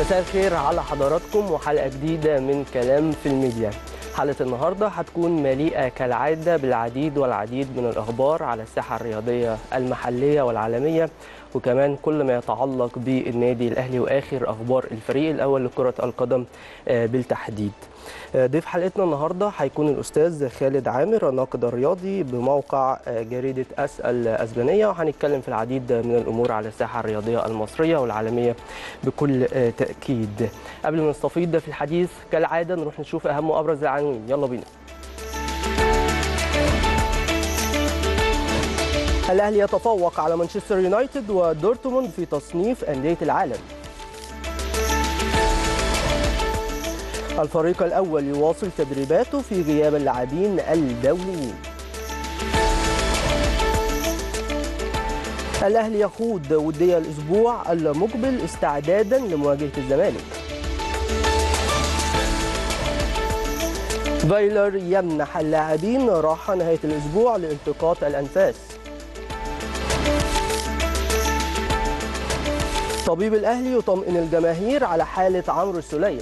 مساء الخير على حضراتكم وحلقة جديدة من كلام في الميديا حلقة النهاردة هتكون مليئة كالعادة بالعديد والعديد من الأخبار على الساحة الرياضية المحلية والعالمية وكمان كل ما يتعلق بالنادي الأهلي وآخر أخبار الفريق الأول لكرة القدم آه، بالتحديد آه، ضيف حلقتنا النهارده هيكون الاستاذ خالد عامر الناقد الرياضي بموقع آه، جريده اس الاسبانيه وهنتكلم في العديد من الامور على الساحه الرياضيه المصريه والعالميه بكل آه، تاكيد قبل ما نستفيض في الحديث كالعاده نروح نشوف اهم وابرز العناوين يلا بينا الاهلي يتفوق على مانشستر يونايتد ودورتموند في تصنيف انديه العالم الفريق الأول يواصل تدريباته في غياب اللاعبين الدوليين الأهلي يخوض ودية الأسبوع المقبل استعدادا لمواجهة الزمالك فايلر يمنح اللاعبين راحة نهاية الأسبوع لالتقاط الأنفاس طبيب الأهلي يطمئن الجماهير على حالة عمرو السولية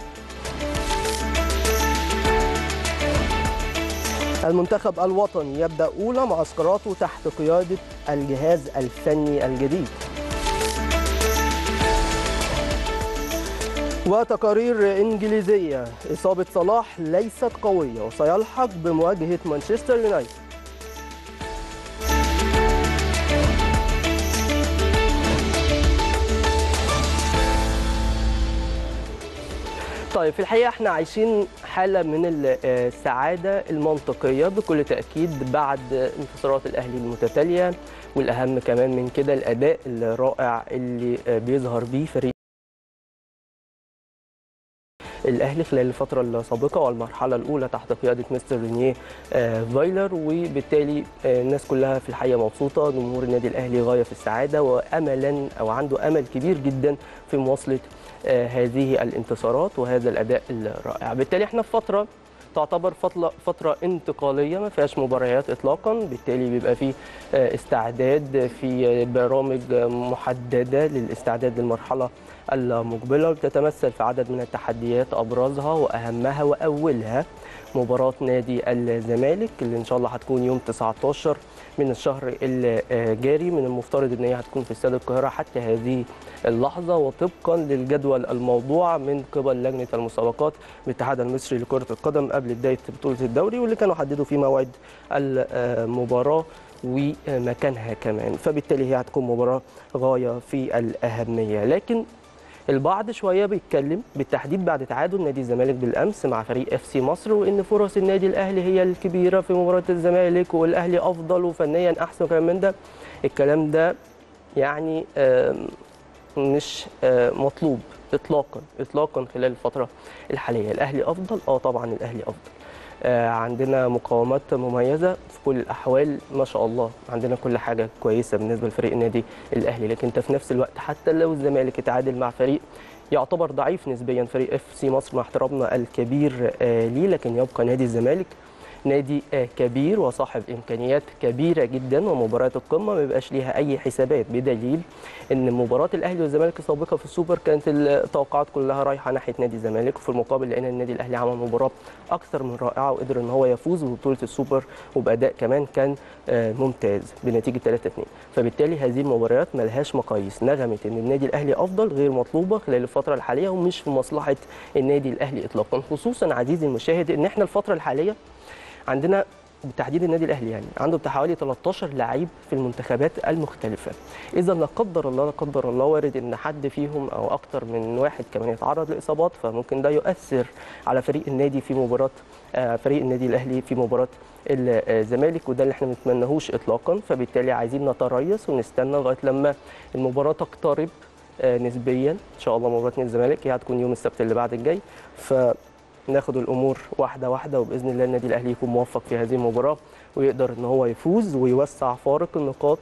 المنتخب الوطني يبدأ أولى معسكراته تحت قيادة الجهاز الفني الجديد وتقارير إنجليزية إصابة صلاح ليست قوية وسيلحق بمواجهة مانشستر يونايتد طيب في الحقيقه احنا عايشين حاله من ال- السعاده المنطقيه بكل تاكيد بعد انتصارات الاهلي المتتاليه والاهم كمان من كده الاداء الرائع اللي بيظهر بيه فريق الاهلي خلال الفتره السابقه والمرحله الاولى تحت قياده مستر رينيه آه، فايلر وبالتالي آه، الناس كلها في الحقيقه مبسوطه جمهور النادي الاهلي غايه في السعاده واملا او عنده امل كبير جدا في مواصله آه، هذه الانتصارات وهذا الاداء الرائع بالتالي احنا في فتره تعتبر فترة فترة انتقالية ما فيهاش مباريات إطلاقا بالتالي بيبقى في آه، استعداد في برامج محددة للاستعداد للمرحلة المقبلة بتتمثل في عدد من التحديات أبرزها وأهمها وأولها مباراة نادي الزمالك اللي إن شاء الله هتكون يوم 19 من الشهر الجاري من المفترض إن هي هتكون في استاد القاهرة حتى هذه اللحظة وطبقا للجدول الموضوع من قبل لجنة المسابقات بالاتحاد المصري لكرة القدم قبل بداية بطولة الدوري واللي كانوا حددوا فيه موعد المباراة ومكانها كمان فبالتالي هي هتكون مباراة غاية في الأهمية لكن البعض شويه بيتكلم بالتحديد بعد تعادل نادي الزمالك بالامس مع فريق اف سي مصر وان فرص النادي الاهلي هي الكبيره في مباراه الزمالك والاهلي افضل وفنيا احسن وكلام من ده الكلام ده يعني آم، مش آه، مطلوب اطلاقا اطلاقا خلال الفتره الحاليه الاهلي افضل اه طبعا الاهلي افضل آه، عندنا مقاومات مميزه في كل الاحوال ما شاء الله عندنا كل حاجه كويسه بالنسبه لفريق النادي الاهلي لكن انت في نفس الوقت حتى لو الزمالك اتعادل مع فريق يعتبر ضعيف نسبيا فريق اف سي مصر مع احترامنا الكبير آه، ليه لكن يبقى نادي الزمالك نادي آه، كبير وصاحب امكانيات كبيره جدا ومباريات القمه ما بيبقاش ليها اي حسابات بدليل ان مباراه الاهلي والزمالك السابقه في السوبر كانت التوقعات كلها رايحه ناحيه نادي الزمالك وفي المقابل لقينا النادي الاهلي عمل مباراه اكثر من رائعه وقدر ان هو يفوز ببطوله السوبر وباداء كمان كان آه، ممتاز بنتيجه 3-2 فبالتالي هذه المباريات ملهاش مقاييس نغمه ان النادي الاهلي افضل غير مطلوبه خلال الفتره الحاليه ومش في مصلحه النادي الاهلي اطلاقا خصوصا عزيزي المشاهد ان احنا الفتره الحاليه عندنا بالتحديد النادي الاهلي يعني عنده بتاع حوالي 13 لعيب في المنتخبات المختلفه اذا لا قدر الله لا قدر الله وارد ان حد فيهم او اكتر من واحد كمان يتعرض لاصابات فممكن ده يؤثر على فريق النادي في مباراه آه، فريق النادي الاهلي في مباراه الزمالك وده اللي احنا ما نتمناهوش اطلاقا فبالتالي عايزين نتريث ونستنى لغايه لما المباراه تقترب آه، نسبيا ان شاء الله مباراه نادي الزمالك هي هتكون يوم السبت اللي بعد الجاي ف ناخد الامور واحده واحده وباذن الله النادي الاهلي يكون موفق في هذه المباراه ويقدر ان هو يفوز ويوسع فارق النقاط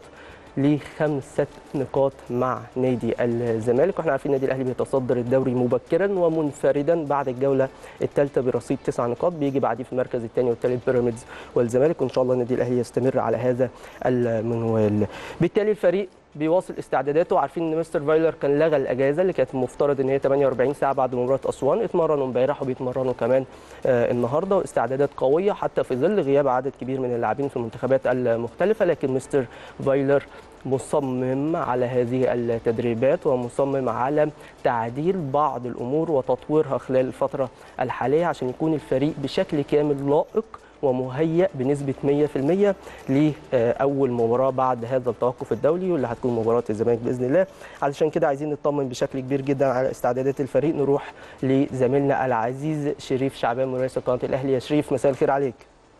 لخمسة نقاط مع نادي الزمالك واحنا عارفين النادي الاهلي بيتصدر الدوري مبكرا ومنفردا بعد الجوله الثالثه برصيد تسع نقاط بيجي بعديه في المركز الثاني والثالث بيراميدز والزمالك وان شاء الله النادي الاهلي يستمر على هذا المنوال بالتالي الفريق بيواصل استعداداته عارفين ان مستر فايلر كان لغى الاجازه اللي كانت المفترض ان هي 48 ساعه بعد مباراه اسوان اتمرنوا امبارح وبيتمرنوا كمان آه، النهارده واستعدادات قويه حتى في ظل غياب عدد كبير من اللاعبين في المنتخبات المختلفه لكن مستر فايلر مصمم على هذه التدريبات ومصمم على تعديل بعض الامور وتطويرها خلال الفتره الحاليه عشان يكون الفريق بشكل كامل لائق ومهيأ بنسبة 100% لأول مباراة بعد هذا التوقف الدولي واللي هتكون مباراة الزمالك بإذن الله علشان كده عايزين نطمن بشكل كبير جدا على استعدادات الفريق نروح لزميلنا العزيز شريف شعبان مراسل قناة الأهلي يا شريف مساء الخير عليك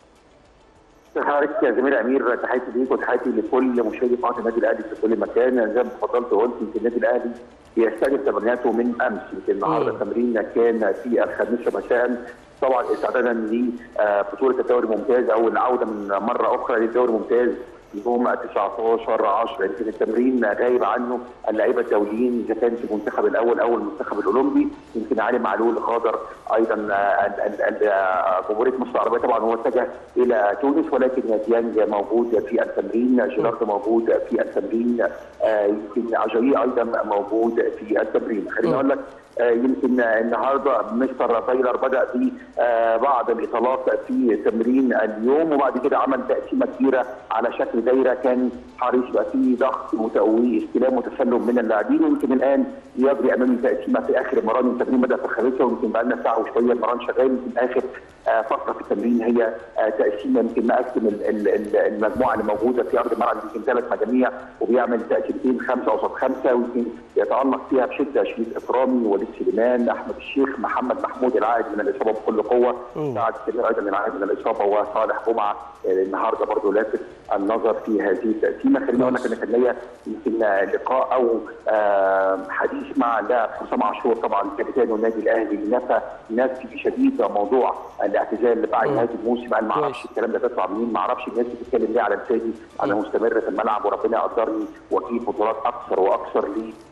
حضرتك يا زميل امير تحياتي ليك وتحياتي لكل مشاهدي قناه النادي الاهلي في كل مكان زي ما اتفضلت وقلت يمكن النادي الاهلي بيستهدف تمريناته من امس يمكن النهارده التمرين كان في الخامسه مساء طبعا استعدادا لبطوله الدوري الممتاز او العوده من مره اخرى للدوري الممتاز يوم 19 10 يمكن التمرين غايب عنه اللعيبه الدوليين اذا كان في المنتخب الاول او المنتخب الاولمبي يمكن علي معلول غادر ايضا جمهوريه مصر العربيه طبعا هو اتجه الى تونس ولكن ديانج موجود في التمرين جيرارد موجود في التمرين يمكن اجايي ايضا موجود في التمرين خليني اقول لك يمكن النهارده مستر فايلر بدا ببعض الاطالات في تمرين اليوم وبعد كده عمل تقسيمه كبيره على شكل دايره كان حريص يبقى فيه ضغط وتقوي استلام وتسلم من اللاعبين ويمكن الان يجري امامي تقسيمه في اخر المران التمرين بدا في الخامسه ويمكن بقى لنا ساعه وشويه المران شغال يمكن اخر فتره في التمرين هي تقسيمه يمكن مقسم المجموعه اللي موجوده في ارض الملعب يمكن ثلاث مجاميع وبيعمل تقسيمتين خمسه قصاد خمسه ويمكن يتالق فيها بشده شريف اكرامي وليد سليمان احمد الشيخ محمد محمود العائد من الاصابه بكل قوه سعد الكبير ايضا العائد من الاصابه وصالح جمعه النهارده برضه لافت النظر في هذه التقسيمه خليني اقول لك ان كان ليا يمكن لقاء او حديث مع اللاعب حسام عاشور طبعا كابتن النادي الاهلي نفى نفي شديد موضوع الاعتزال بعد نهايه الموسم قال ما اعرفش الكلام ده بيطلع منين ما اعرفش الناس بتتكلم ليه على لساني انا مستمر في الملعب وربنا قدرني واجيب بطولات اكثر واكثر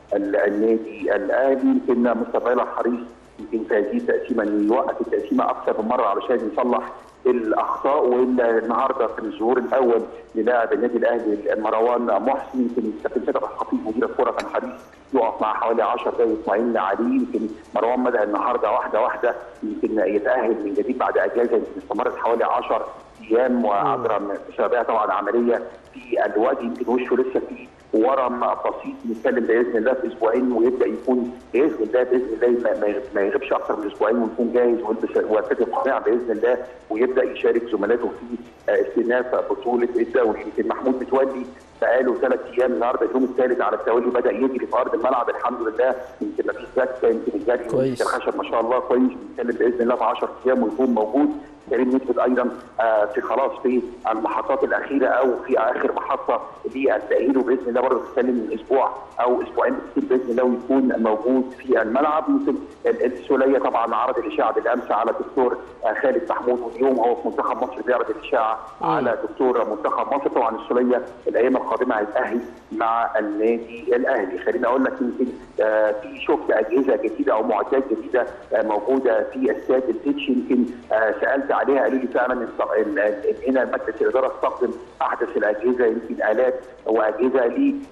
للنادي الاهلي يمكن مستر حريص يمكن في هذه التقسيمه انه يوقف التقسيمه اكثر من مره علشان يصلح الاخطاء والنهارده في الظهور الاول للاعب النادي الاهلي مروان محسن يمكن كابتن فتحي الخطيب مدير الكره كان حريص يقف مع حوالي 10 دقائق يطمئن عليه يمكن مروان بدا النهارده واحده واحده يمكن يتاهل من جديد بعد اجازه يمكن استمرت حوالي 10 ايام وعبر بسببها طبعا عمليه في الوجه يمكن وشه لسه فيه ورم بسيط نتكلم باذن الله في اسبوعين ويبدا يكون باذن الله باذن الله ما يغيبش اكثر من اسبوعين ويكون جاهز ويلبس ويرتدي القناع باذن الله ويبدا يشارك زملاته في استئناف بطوله الدوري يمكن محمود متولي بقاله ثلاث ايام النهارده اليوم الثالث على التوالي بدا يجري في ارض الملعب الحمد لله يمكن ما فيش سكته يمكن الجري كويس الخشب ما شاء الله كويس بنتكلم باذن الله في 10 ايام ويكون موجود كريم نثبت ايضا في خلاص في المحطات الاخيره او في اخر محطه للتاهيل وباذن الله برضه تتكلم من اسبوع او اسبوعين بالكثير باذن الله ويكون موجود في الملعب يمكن السوليه طبعا عرض الاشاعه بالامس على الدكتور خالد محمود واليوم هو في منتخب مصر بيعرض الاشاعه على دكتور منتخب مصر طبعا السوليه الايام القادمه هيتاهل مع النادي الاهلي خليني اقول لك يمكن في شفت اجهزه جديده او معدات جديده موجوده في استاد التتش يمكن سالت عليها قالوا لي فعلا هنا مجلس الاداره استخدم احدث الاجهزه يمكن الات واجهزه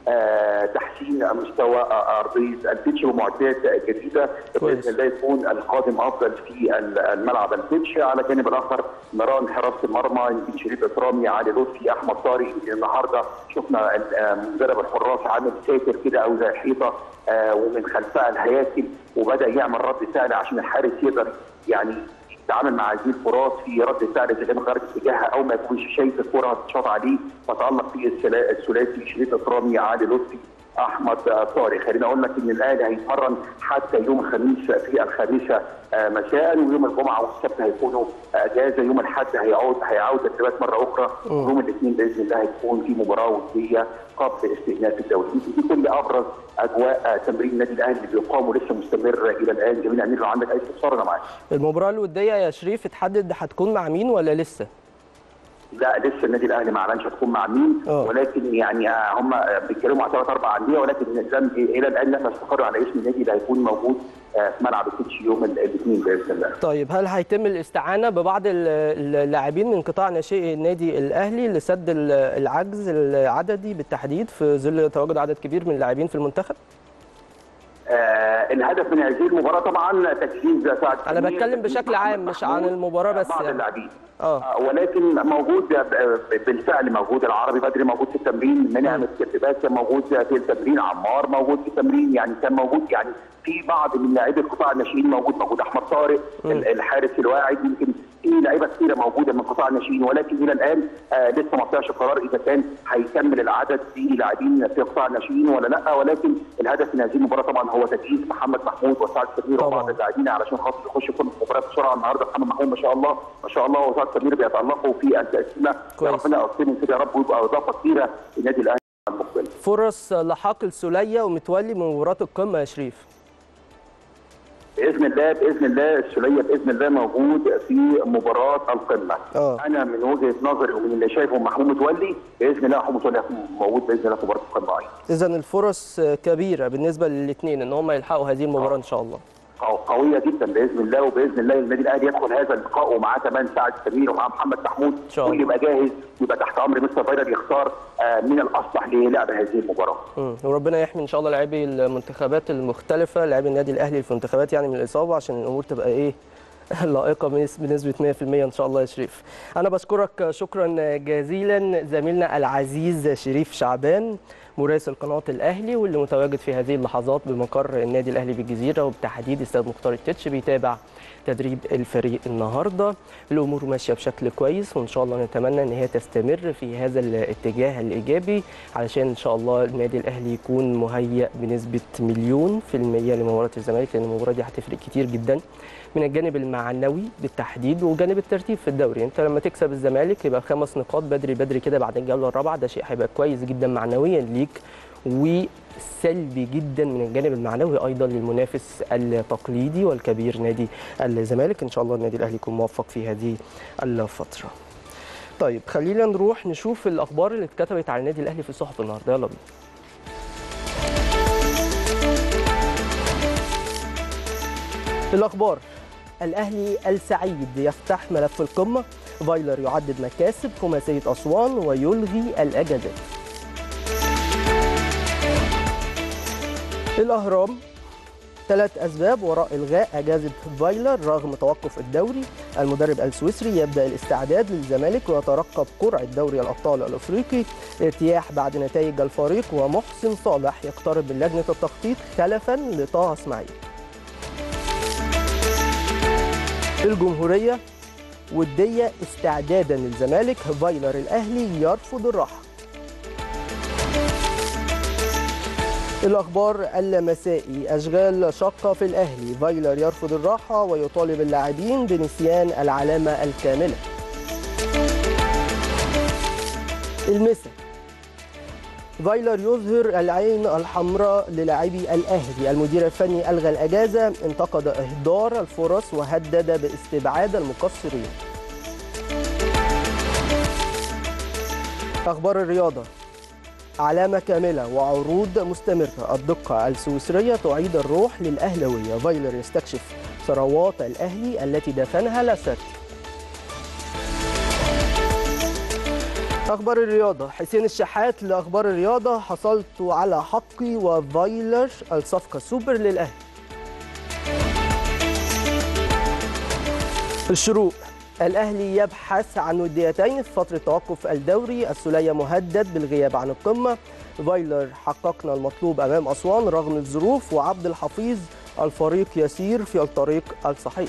لتحسين مستوى ارضيه البيتش ومعدات جديده باذن الله يكون القادم افضل في الملعب البيتش على الجانب الاخر نرى حراسه المرمى يمكن شريف اكرامي علي لطفي احمد طارق يمكن النهارده شفنا مدرب الحراس عامل ساتر كده او زي حيطه ومن خلفها الهياكل وبدا يعمل رد فعل عشان الحارس يقدر يعني يتعامل مع هذه الفرص في رد فعل اذا كان خارج اتجاهها او ما يكونش شايف الكره هتتشاط عليه فتالق فيه الثلاثي شريف اكرامي علي لطفي احمد طارق خليني اقول لك ان الاهلي هيتمرن حتى يوم الخميس في الخامسه مساء ويوم الجمعه والسبت هيكونوا اجازه يوم الاحد هيعود هيعود التدريبات مره اخرى يوم الاثنين باذن الله هيكون في مباراه وديه قبل استئناف الدوري دي كل ابرز اجواء تمرين النادي الاهلي اللي بيقام ولسه مستمر الى الان جميل امير لو عندك اي استفسار انا معاك المباراه الوديه يا شريف اتحدد هتكون مع مين ولا لسه؟ لا لسه النادي الاهلي ما اعلنش هتكون مع مين آه. ولكن يعني آه، هم بيتكلموا على ثلاث اربع انديه ولكن لم الى الان لم يستقروا على اسم النادي اللي هيكون موجود آه، في ملعب التتش يوم ال- الاثنين باذن الله. طيب هل هيتم الاستعانه ببعض ال- اللاعبين من قطاع ناشئي النادي الاهلي لسد ال- العجز العددي بالتحديد في ظل تواجد عدد كبير من اللاعبين في المنتخب؟ آه الهدف من هذه المباراه طبعا تجهيز سعد أنا سمير، بتكلم بشكل محمد عام، مش عن محمود، المباراة بس بعض يعني. اللاعبين آه. آه، ولكن موجود آه، بالفعل موجود العربي بدري موجود في التمرين منعم الكتبات كان موجود في التمرين عمار موجود في التمرين يعني كان موجود يعني في بعض من لاعبي القطاع الناشئين موجود موجود احمد طارق ال- الحارس الواعد يمكن في لعيبه كثيره موجوده من قطاع الناشئين ولكن الى الان آه لسه ما طلعش قرار اذا كان هيكمل العدد في لاعبين في قطاع الناشئين ولا لا ولكن الهدف من هذه المباراه طبعا هو تجهيز محمد محمود وسعد سمير طبعاً. وبعض اللاعبين علشان خاطر يخشوا كل المباريات بسرعه النهارده محمد محمود ما شاء الله ما شاء الله وسعد سمير بيتالقوا في التقسيمه يا كويس. ربنا يقسمهم كده يا رب ويبقى اضافه كبيره للنادي الاهلي المقبل فرص لحاق السوليه ومتولي من مباراه القمه يا شريف باذن الله باذن الله السوليه باذن الله موجود في مباراه القمه آه. انا من وجهه نظري ومن اللي شايفه محمود متولي باذن الله محمود متولي هيكون موجود باذن الله في مباراه القمه ايضا اذا الفرص كبيره بالنسبه للاثنين ان هم يلحقوا هذه المباراه ان شاء الله قو- قويه جدا باذن الله وباذن الله النادي الاهلي يدخل هذا اللقاء ومعاه كمان سعد سمير ومعاه محمد محمود شاء الله. كل يبقى جاهز ويبقى تحت امر مستر فايلر يختار آه، من الاصلح للعب هذه المباراه مم. وربنا يحمي ان شاء الله لاعبي المنتخبات المختلفه لاعبي النادي الاهلي في المنتخبات يعني من الاصابه عشان الامور تبقى ايه لائقه بنس- بنسبه 100% ان شاء الله يا شريف. انا بشكرك شكرا جزيلا زميلنا العزيز شريف شعبان مراسل قناه الاهلي واللي متواجد في هذه اللحظات بمقر النادي الاهلي بالجزيره وبالتحديد استاد مختار التتش بيتابع تدريب الفريق النهارده الامور ماشيه بشكل كويس وان شاء الله نتمنى ان هي تستمر في هذا الاتجاه الايجابي علشان ان شاء الله النادي الاهلي يكون مهيأ بنسبه مليون في الميه لمباراه الزمالك لان المباراه دي هتفرق كتير جدا من الجانب المعنوي بالتحديد وجانب الترتيب في الدوري انت لما تكسب الزمالك يبقى خمس نقاط بدري بدري كده بعد الجوله الرابعه ده شيء هيبقى كويس جدا معنويا ليك وسلبي جدا من الجانب المعنوي ايضا للمنافس التقليدي والكبير نادي الزمالك ان شاء الله النادي الاهلي يكون موفق في هذه الفتره طيب خلينا نروح نشوف الاخبار اللي اتكتبت على النادي الاهلي في الصحف النهارده يلا بينا الاخبار الاهلي السعيد يفتح ملف القمه فايلر يعدد مكاسب خماسيه اسوان ويلغي الاجازات الاهرام ثلاث اسباب وراء الغاء اجازه فايلر رغم توقف الدوري المدرب السويسري يبدا الاستعداد للزمالك ويترقب قرعه دوري الابطال الافريقي ارتياح بعد نتائج الفريق ومحسن صالح يقترب من لجنه التخطيط خلفا لطه اسماعيل الجمهوريه وديه استعدادا للزمالك فايلر الاهلي يرفض الراحه الأخبار المسائي أشغال شقة في الأهلي فايلر يرفض الراحة ويطالب اللاعبين بنسيان العلامة الكاملة المسا فايلر يظهر العين الحمراء للاعبي الأهلي المدير الفني ألغى الأجازة انتقد إهدار الفرص وهدد باستبعاد المقصرين أخبار الرياضة علامة كاملة وعروض مستمرة الدقة السويسرية تعيد الروح للأهلوية فايلر يستكشف ثروات الأهلي التي دفنها لاسارتي أخبار الرياضة حسين الشحات لأخبار الرياضة حصلت على حقي وفايلر الصفقة سوبر للأهلي الشروق الأهلي يبحث عن وديتين في فترة توقف الدوري السولية مهدد بالغياب عن القمة فايلر حققنا المطلوب أمام أسوان رغم الظروف وعبد الحفيظ الفريق يسير في الطريق الصحيح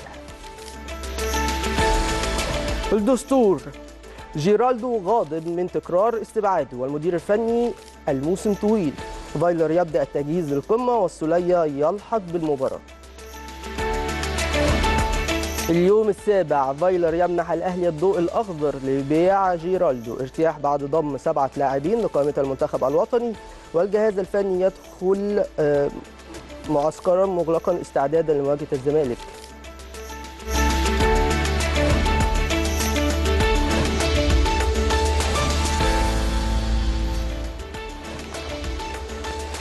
الدستور جيرالدو غاضب من تكرار استبعاده والمدير الفني الموسم طويل فايلر يبدأ التجهيز للقمة والسولية يلحق بالمباراة اليوم السابع فايلر يمنح الاهلي الضوء الاخضر لبيع جيرالدو ارتياح بعد ضم سبعه لاعبين لقائمه المنتخب الوطني والجهاز الفني يدخل آه، معسكرا مغلقا استعدادا لمواجهه الزمالك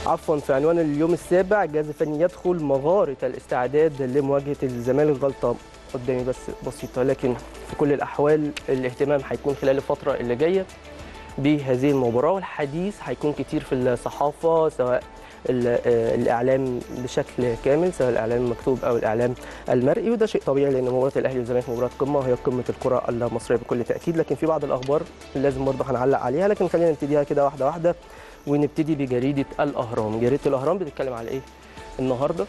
عفوا في عنوان اليوم السابع الجهاز الفني يدخل مغاره الاستعداد لمواجهه الزمالك غلطه قدامي بس بسيطه لكن في كل الاحوال الاهتمام هيكون خلال الفتره اللي جايه بهذه المباراه والحديث هيكون كتير في الصحافه سواء الاعلام بشكل كامل سواء الاعلام المكتوب او الاعلام المرئي وده شيء طبيعي لان مباراه الاهلي والزمالك مباراه قمه وهي قمه الكره المصريه بكل تاكيد لكن في بعض الاخبار لازم برضه هنعلق عليها لكن خلينا نبتديها كده واحده واحده ونبتدي بجريده الاهرام جريده الاهرام بتتكلم على ايه النهارده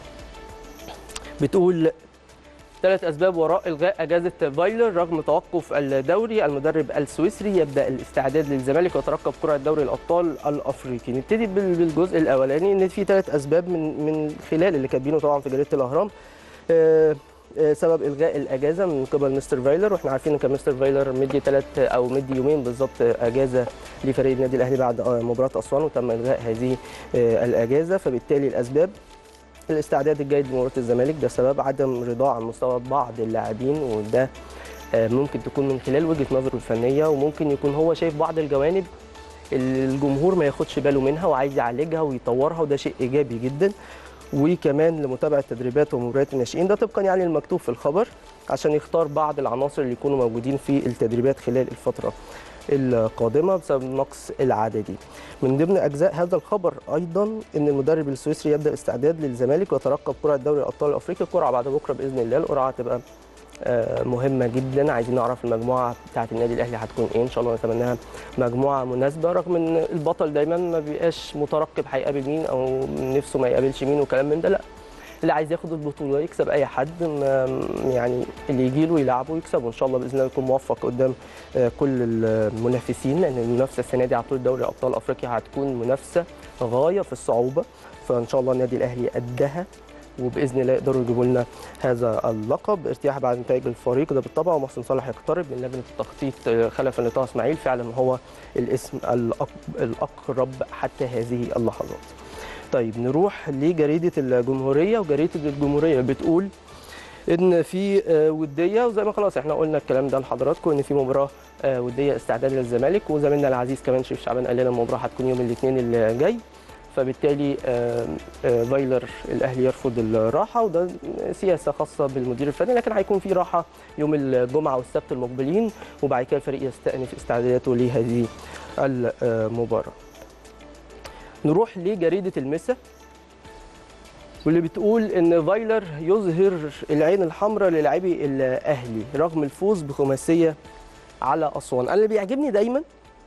بتقول ثلاث اسباب وراء الغاء اجازه فايلر رغم توقف الدوري المدرب السويسري يبدا الاستعداد للزمالك ويترقب كره دوري الابطال الافريقي نبتدي بالجزء الاولاني ان في ثلاث اسباب من من خلال اللي كاتبينه طبعا في جريده الاهرام أه سبب الغاء الاجازه من قبل مستر فايلر واحنا عارفين ان كان مستر فايلر مدي ثلاث او مدي يومين بالظبط اجازه لفريق النادي الاهلي بعد مباراه اسوان وتم الغاء هذه الاجازه فبالتالي الاسباب الاستعداد الجيد لمباراه الزمالك ده سبب عدم رضا عن مستوى بعض اللاعبين وده ممكن تكون من خلال وجهه نظره الفنيه وممكن يكون هو شايف بعض الجوانب الجمهور ما ياخدش باله منها وعايز يعالجها ويطورها وده شيء ايجابي جدا وكمان لمتابعه تدريبات ومباريات الناشئين ده طبقا يعني المكتوب في الخبر عشان يختار بعض العناصر اللي يكونوا موجودين في التدريبات خلال الفتره القادمه بسبب النقص العددي. من ضمن اجزاء هذا الخبر ايضا ان المدرب السويسري يبدا الاستعداد للزمالك ويترقب قرعه دوري الابطال الافريقي القرعه بعد بكره باذن الله القرعه هتبقى مهمه جدا عايزين نعرف المجموعه بتاعه النادي الاهلي هتكون ايه ان شاء الله نتمناها مجموعه مناسبه رغم ان البطل دايما ما بيبقاش مترقب هيقابل مين او نفسه ما يقابلش مين وكلام من ده لا اللي عايز ياخد البطوله يكسب اي حد يعني اللي يجي له يلعبه ويكسبه ان شاء الله باذن الله يكون موفق قدام كل المنافسين لان المنافسه السنه دي على طول دوري ابطال افريقيا هتكون منافسه غايه في الصعوبه فان شاء الله النادي الاهلي قدها وباذن الله يقدروا يجيبوا لنا هذا اللقب ارتياح بعد نتائج الفريق ده بالطبع ومحسن صالح يقترب من لجنه التخطيط خلفا لطه اسماعيل فعلا هو الاسم الاقرب حتى هذه اللحظات. طيب نروح لجريده الجمهوريه وجريده الجمهوريه بتقول ان في وديه وزي ما خلاص احنا قلنا الكلام ده لحضراتكم ان في مباراه وديه استعداد للزمالك وزميلنا العزيز كمان شريف شعبان قال لنا المباراه هتكون يوم الاثنين اللي جاي فبالتالي فايلر الاهلي يرفض الراحه وده سياسه خاصه بالمدير الفني لكن هيكون في راحه يوم الجمعه والسبت المقبلين وبعد كده الفريق يستأنف استعداداته لهذه المباراه. نروح لجريده المسا واللي بتقول ان فايلر يظهر العين الحمراء للاعبي الاهلي رغم الفوز بخماسيه على اسوان انا اللي بيعجبني دايما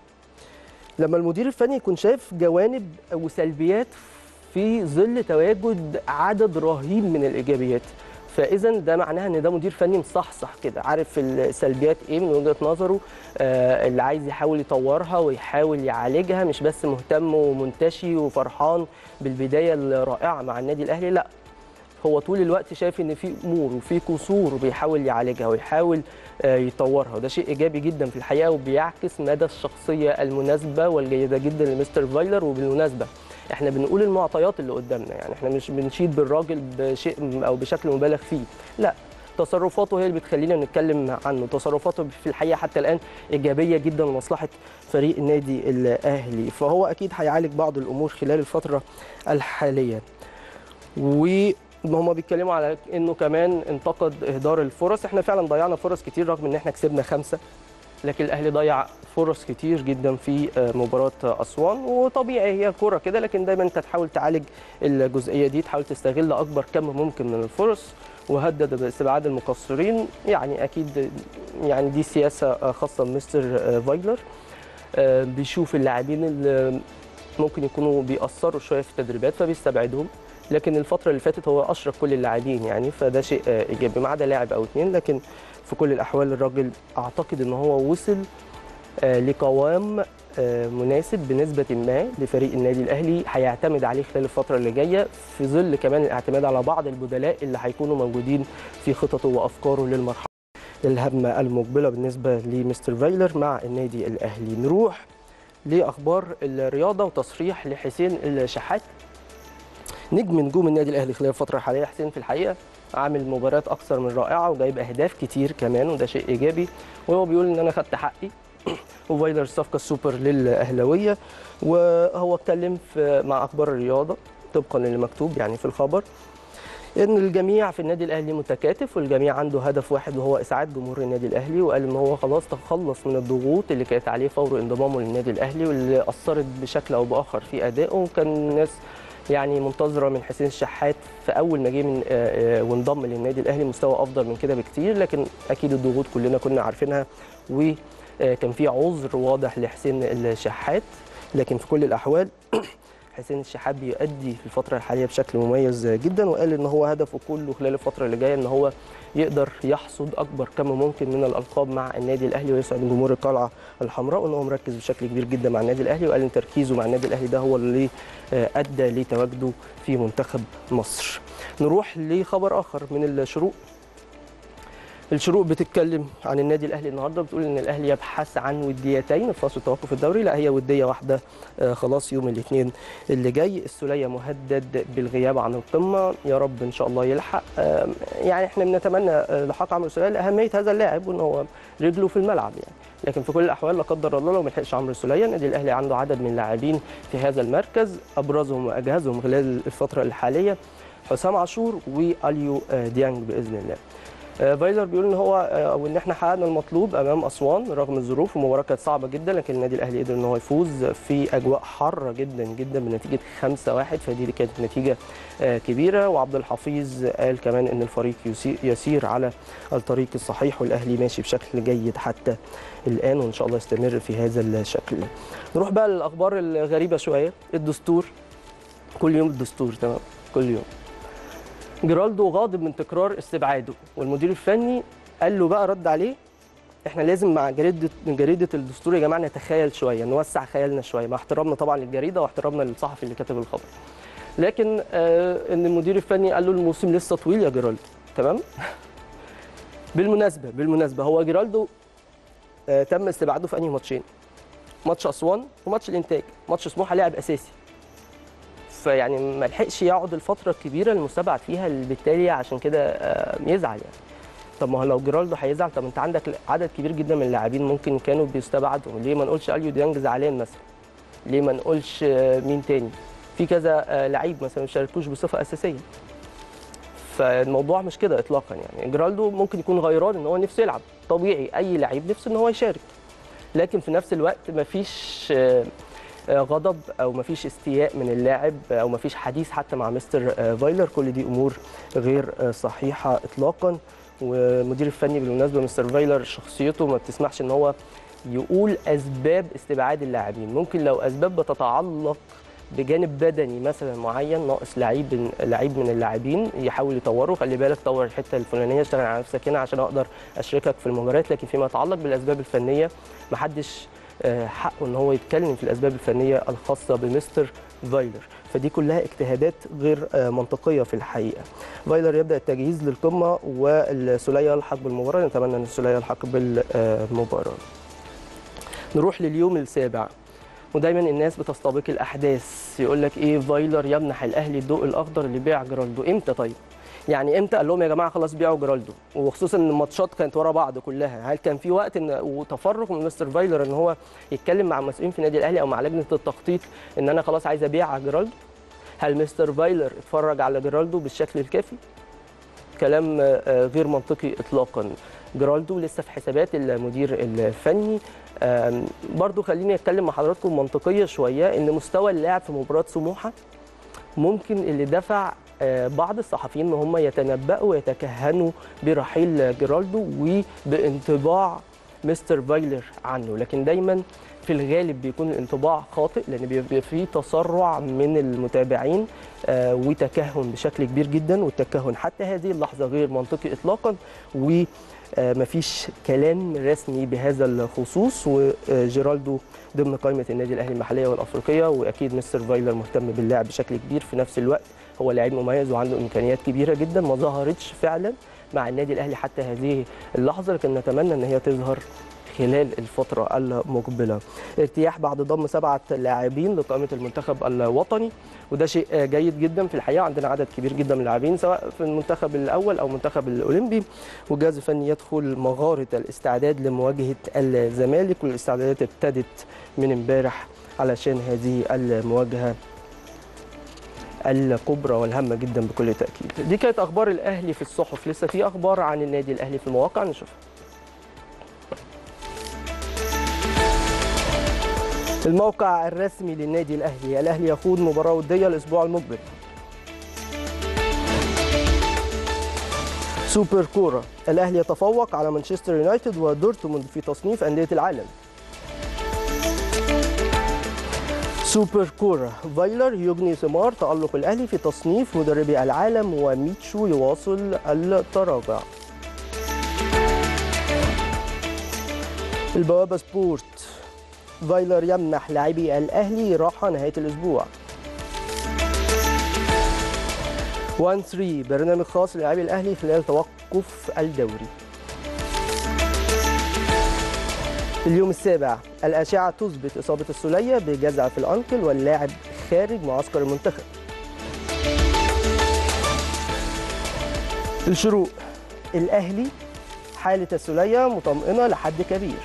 لما المدير الفني يكون شايف جوانب وسلبيات في ظل تواجد عدد رهيب من الايجابيات فاذا ده معناها ان ده مدير فني مصحصح كده عارف السلبيات ايه من وجهه نظره آه اللي عايز يحاول يطورها ويحاول يعالجها مش بس مهتم ومنتشي وفرحان بالبدايه الرائعه مع النادي الاهلي لا هو طول الوقت شايف ان في امور وفي قصور وبيحاول يعالجها ويحاول يطورها وده شيء ايجابي جدا في الحقيقه وبيعكس مدى الشخصيه المناسبه والجيده جدا لمستر فايلر وبالمناسبه احنا بنقول المعطيات اللي قدامنا يعني احنا مش بنشيد بالراجل بشيء او بشكل مبالغ فيه لا تصرفاته هي اللي بتخلينا نتكلم عنه تصرفاته في الحقيقه حتى الان ايجابيه جدا لمصلحه فريق النادي الاهلي فهو اكيد هيعالج بعض الامور خلال الفتره الحاليه و هم بيتكلموا على انه كمان انتقد اهدار الفرص احنا فعلا ضيعنا فرص كتير رغم ان احنا كسبنا خمسه لكن الاهلي ضيع فرص كتير جدا في مباراه اسوان وطبيعي هي كوره كده لكن دايما انت تحاول تعالج الجزئيه دي تحاول تستغل اكبر كم ممكن من الفرص وهدد باستبعاد المقصرين يعني اكيد يعني دي سياسه خاصه بمستر فايلر بيشوف اللاعبين اللي ممكن يكونوا بيأثروا شويه في التدريبات فبيستبعدهم لكن الفتره اللي فاتت هو اشرك كل اللاعبين يعني فده شيء ايجابي ما عدا لاعب او اثنين لكن في كل الاحوال الراجل اعتقد ان هو وصل لقوام مناسب بنسبه ما لفريق النادي الاهلي هيعتمد عليه خلال الفتره اللي جايه في ظل كمان الاعتماد على بعض البدلاء اللي هيكونوا موجودين في خططه وافكاره للمرحله الهامه المقبله بالنسبه لمستر فايلر مع النادي الاهلي نروح لاخبار الرياضه وتصريح لحسين الشحات نجم نجوم النادي الاهلي خلال الفتره الحاليه حسين في الحقيقه عامل مباريات اكثر من رائعه وجايب اهداف كتير كمان وده شيء ايجابي وهو بيقول ان انا خدت حقي وفايلر الصفقه السوبر للاهلاويه وهو اتكلم في مع اخبار الرياضه طبقا للي مكتوب يعني في الخبر ان الجميع في النادي الاهلي متكاتف والجميع عنده هدف واحد وهو اسعاد جمهور النادي الاهلي وقال ان هو خلاص تخلص من الضغوط اللي كانت عليه فور انضمامه للنادي الاهلي واللي اثرت بشكل او باخر في ادائه وكان الناس يعني منتظره من حسين الشحات في اول ما جه من آه، آه، وانضم للنادي الاهلي مستوى افضل من كده بكتير لكن اكيد الضغوط كلنا كنا عارفينها وكان في عذر واضح لحسين الشحات لكن في كل الاحوال حسين الشحات بيؤدي في الفترة الحالية بشكل مميز جدا وقال ان هو هدفه كله خلال الفترة اللي جاية ان هو يقدر يحصد اكبر كم ممكن من الالقاب مع النادي الاهلي ويسعد جمهور القلعة الحمراء وان هو مركز بشكل كبير جدا مع النادي الاهلي وقال ان تركيزه مع النادي الاهلي ده هو اللي آه، ادى لتواجده في منتخب مصر. نروح لخبر اخر من الشروق الشروق بتتكلم عن النادي الاهلي النهارده بتقول ان الاهلي يبحث عن وديتين في فصل توقف الدوري لا هي وديه واحده آه، خلاص يوم الاثنين اللي جاي السوليه مهدد بالغياب عن القمه يا رب ان شاء الله يلحق آه، يعني احنا بنتمنى آه، لحاق عمرو السوليه لاهميه هذا اللاعب وان هو رجله في الملعب يعني لكن في كل الاحوال لا قدر الله لو ما لحقش عمرو السوليه النادي الاهلي عنده عدد من اللاعبين في هذا المركز ابرزهم واجهزهم خلال الفتره الحاليه حسام عاشور واليو آه، ديانج باذن الله آه، فايلر بيقول ان هو آه، او ان احنا حققنا المطلوب امام اسوان رغم الظروف المباراه كانت صعبه جدا لكن النادي الاهلي قدر ان هو يفوز في اجواء حاره جدا جدا بنتيجه 5-1 فدي كانت نتيجه آه، كبيره وعبد الحفيظ قال كمان ان الفريق يسي- يسير على الطريق الصحيح والاهلي ماشي بشكل جيد حتى الان وان شاء الله يستمر في هذا الشكل نروح بقى للاخبار الغريبه شويه الدستور كل يوم الدستور تمام كل يوم جيرالدو غاضب من تكرار استبعاده والمدير الفني قال له بقى رد عليه احنا لازم مع جريده جريده الدستور يا جماعه نتخيل شويه نوسع خيالنا شويه مع احترامنا طبعا للجريده واحترامنا للصحفي اللي كتب الخبر لكن آه ان المدير الفني قال له الموسم لسه طويل يا جيرالدو تمام بالمناسبه بالمناسبه هو جيرالدو آه تم استبعاده في انهي ماتشين ماتش اسوان وماتش الانتاج ماتش سموحه لاعب اساسي فيعني ما لحقش يقعد الفتره الكبيره المستبعد فيها بالتالي عشان كده آه، يزعل يعني طب ما هو لو جيرالدو هيزعل طب انت عندك عدد كبير جدا من اللاعبين ممكن كانوا بيستبعدوا ليه ما نقولش اليو ديانج زعلان مثلا ليه ما نقولش آه، مين تاني في كذا آه، لعيب مثلا ما شاركوش بصفه اساسيه فالموضوع مش كده اطلاقا يعني جيرالدو ممكن يكون غيران ان هو نفسه يلعب طبيعي اي لعيب نفسه ان هو يشارك لكن في نفس الوقت مفيش آه، آه، غضب او مفيش استياء من اللاعب او مفيش حديث حتى مع مستر آه، فايلر كل دي امور غير آه، صحيحه اطلاقا والمدير الفني بالمناسبه مستر فايلر شخصيته ما بتسمحش ان هو يقول اسباب استبعاد اللاعبين ممكن لو اسباب بتتعلق بجانب بدني مثلا معين ناقص لعيب لعيب من اللاعبين يحاول يطوره خلي بالك طور الحته الفلانيه اشتغل على نفسك هنا عشان اقدر اشركك في المباريات لكن فيما يتعلق بالاسباب الفنيه محدش آه، حقه ان هو يتكلم في الاسباب الفنيه الخاصه بمستر فايلر فدي كلها اجتهادات غير آه، منطقيه في الحقيقه فايلر يبدا التجهيز للقمه والسوليه يلحق بالمباراه نتمنى ان السوليه يلحق بالمباراه نروح لليوم السابع ودايما الناس بتستبق الاحداث يقول لك ايه فايلر يمنح الاهلي الضوء الاخضر اللي بيع جرالدو امتى طيب يعني امتى قال لهم يا جماعه خلاص بيعوا جرالدو وخصوصا ان الماتشات كانت ورا بعض كلها هل كان في وقت ان وتفرغ من مستر فايلر ان هو يتكلم مع المسؤولين في النادي الاهلي او مع لجنه التخطيط ان انا خلاص عايز ابيع جرالدو هل مستر فايلر اتفرج على جرالدو بالشكل الكافي كلام آه، غير منطقي اطلاقا جرالدو لسه في حسابات المدير الفني آم، برضو خليني اتكلم مع حضراتكم منطقيه شويه ان مستوى اللاعب في مباراه سموحه ممكن اللي دفع آه، بعض الصحفيين ان هم يتنبأوا ويتكهنوا برحيل جيرالدو وبانطباع مستر فايلر عنه لكن دايما في الغالب بيكون الانطباع خاطئ لان بيبقى فيه تسرع من المتابعين آه، وتكهن بشكل كبير جدا والتكهن حتى هذه اللحظه غير منطقي اطلاقا و آه، مفيش كلام رسمي بهذا الخصوص وجيرالدو ضمن قائمه النادي الاهلي المحليه والافريقيه واكيد مستر فايلر مهتم باللعب بشكل كبير في نفس الوقت هو لعيب مميز وعنده امكانيات كبيره جدا ما ظهرتش فعلا مع النادي الاهلي حتى هذه اللحظه لكن نتمنى ان هي تظهر خلال الفتره المقبله ارتياح بعد ضم سبعه لاعبين لقائمه المنتخب الوطني وده شيء جيد جدا في الحقيقه عندنا عدد كبير جدا من اللاعبين سواء في المنتخب الاول او المنتخب الاولمبي والجهاز الفني يدخل مغاره الاستعداد لمواجهه الزمالك والاستعدادات ابتدت من امبارح علشان هذه المواجهه الكبرى والهامه جدا بكل تاكيد دي كانت اخبار الاهلي في الصحف لسه في اخبار عن النادي الاهلي في المواقع نشوفها الموقع الرسمي للنادي الاهلي الاهلي يخوض مباراه وديه الاسبوع المقبل سوبر كوره الاهلي يتفوق على مانشستر يونايتد ودورتموند في تصنيف انديه العالم سوبر كورة فايلر يجني ثمار تألق الأهلي في تصنيف مدربي العالم وميتشو يواصل التراجع البوابة سبورت فايلر يمنح لاعبي الأهلي راحة نهاية الأسبوع 1 3 برنامج خاص للاعبي الأهلي خلال توقف الدوري اليوم السابع الأشعة تثبت إصابة السولية بجزع في الأنكل واللاعب خارج معسكر المنتخب الشروق الأهلي حالة السولية مطمئنة لحد كبير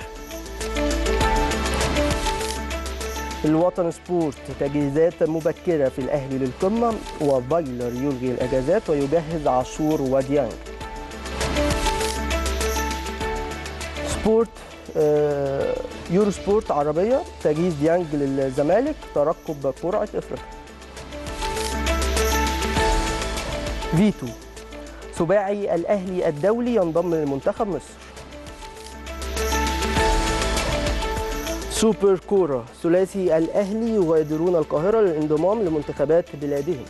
الوطن سبورت تجهيزات مبكرة في الأهلي للقمة وفايلر يلغي الأجازات ويجهز عاشور وديانج سبورت يورو سبورت عربية تجهيز ديانج للزمالك ترقب قرعة افريقيا فيتو سباعي الاهلي الدولي ينضم لمنتخب مصر سوبر كورة ثلاثي الاهلي يغادرون القاهرة للانضمام لمنتخبات بلادهم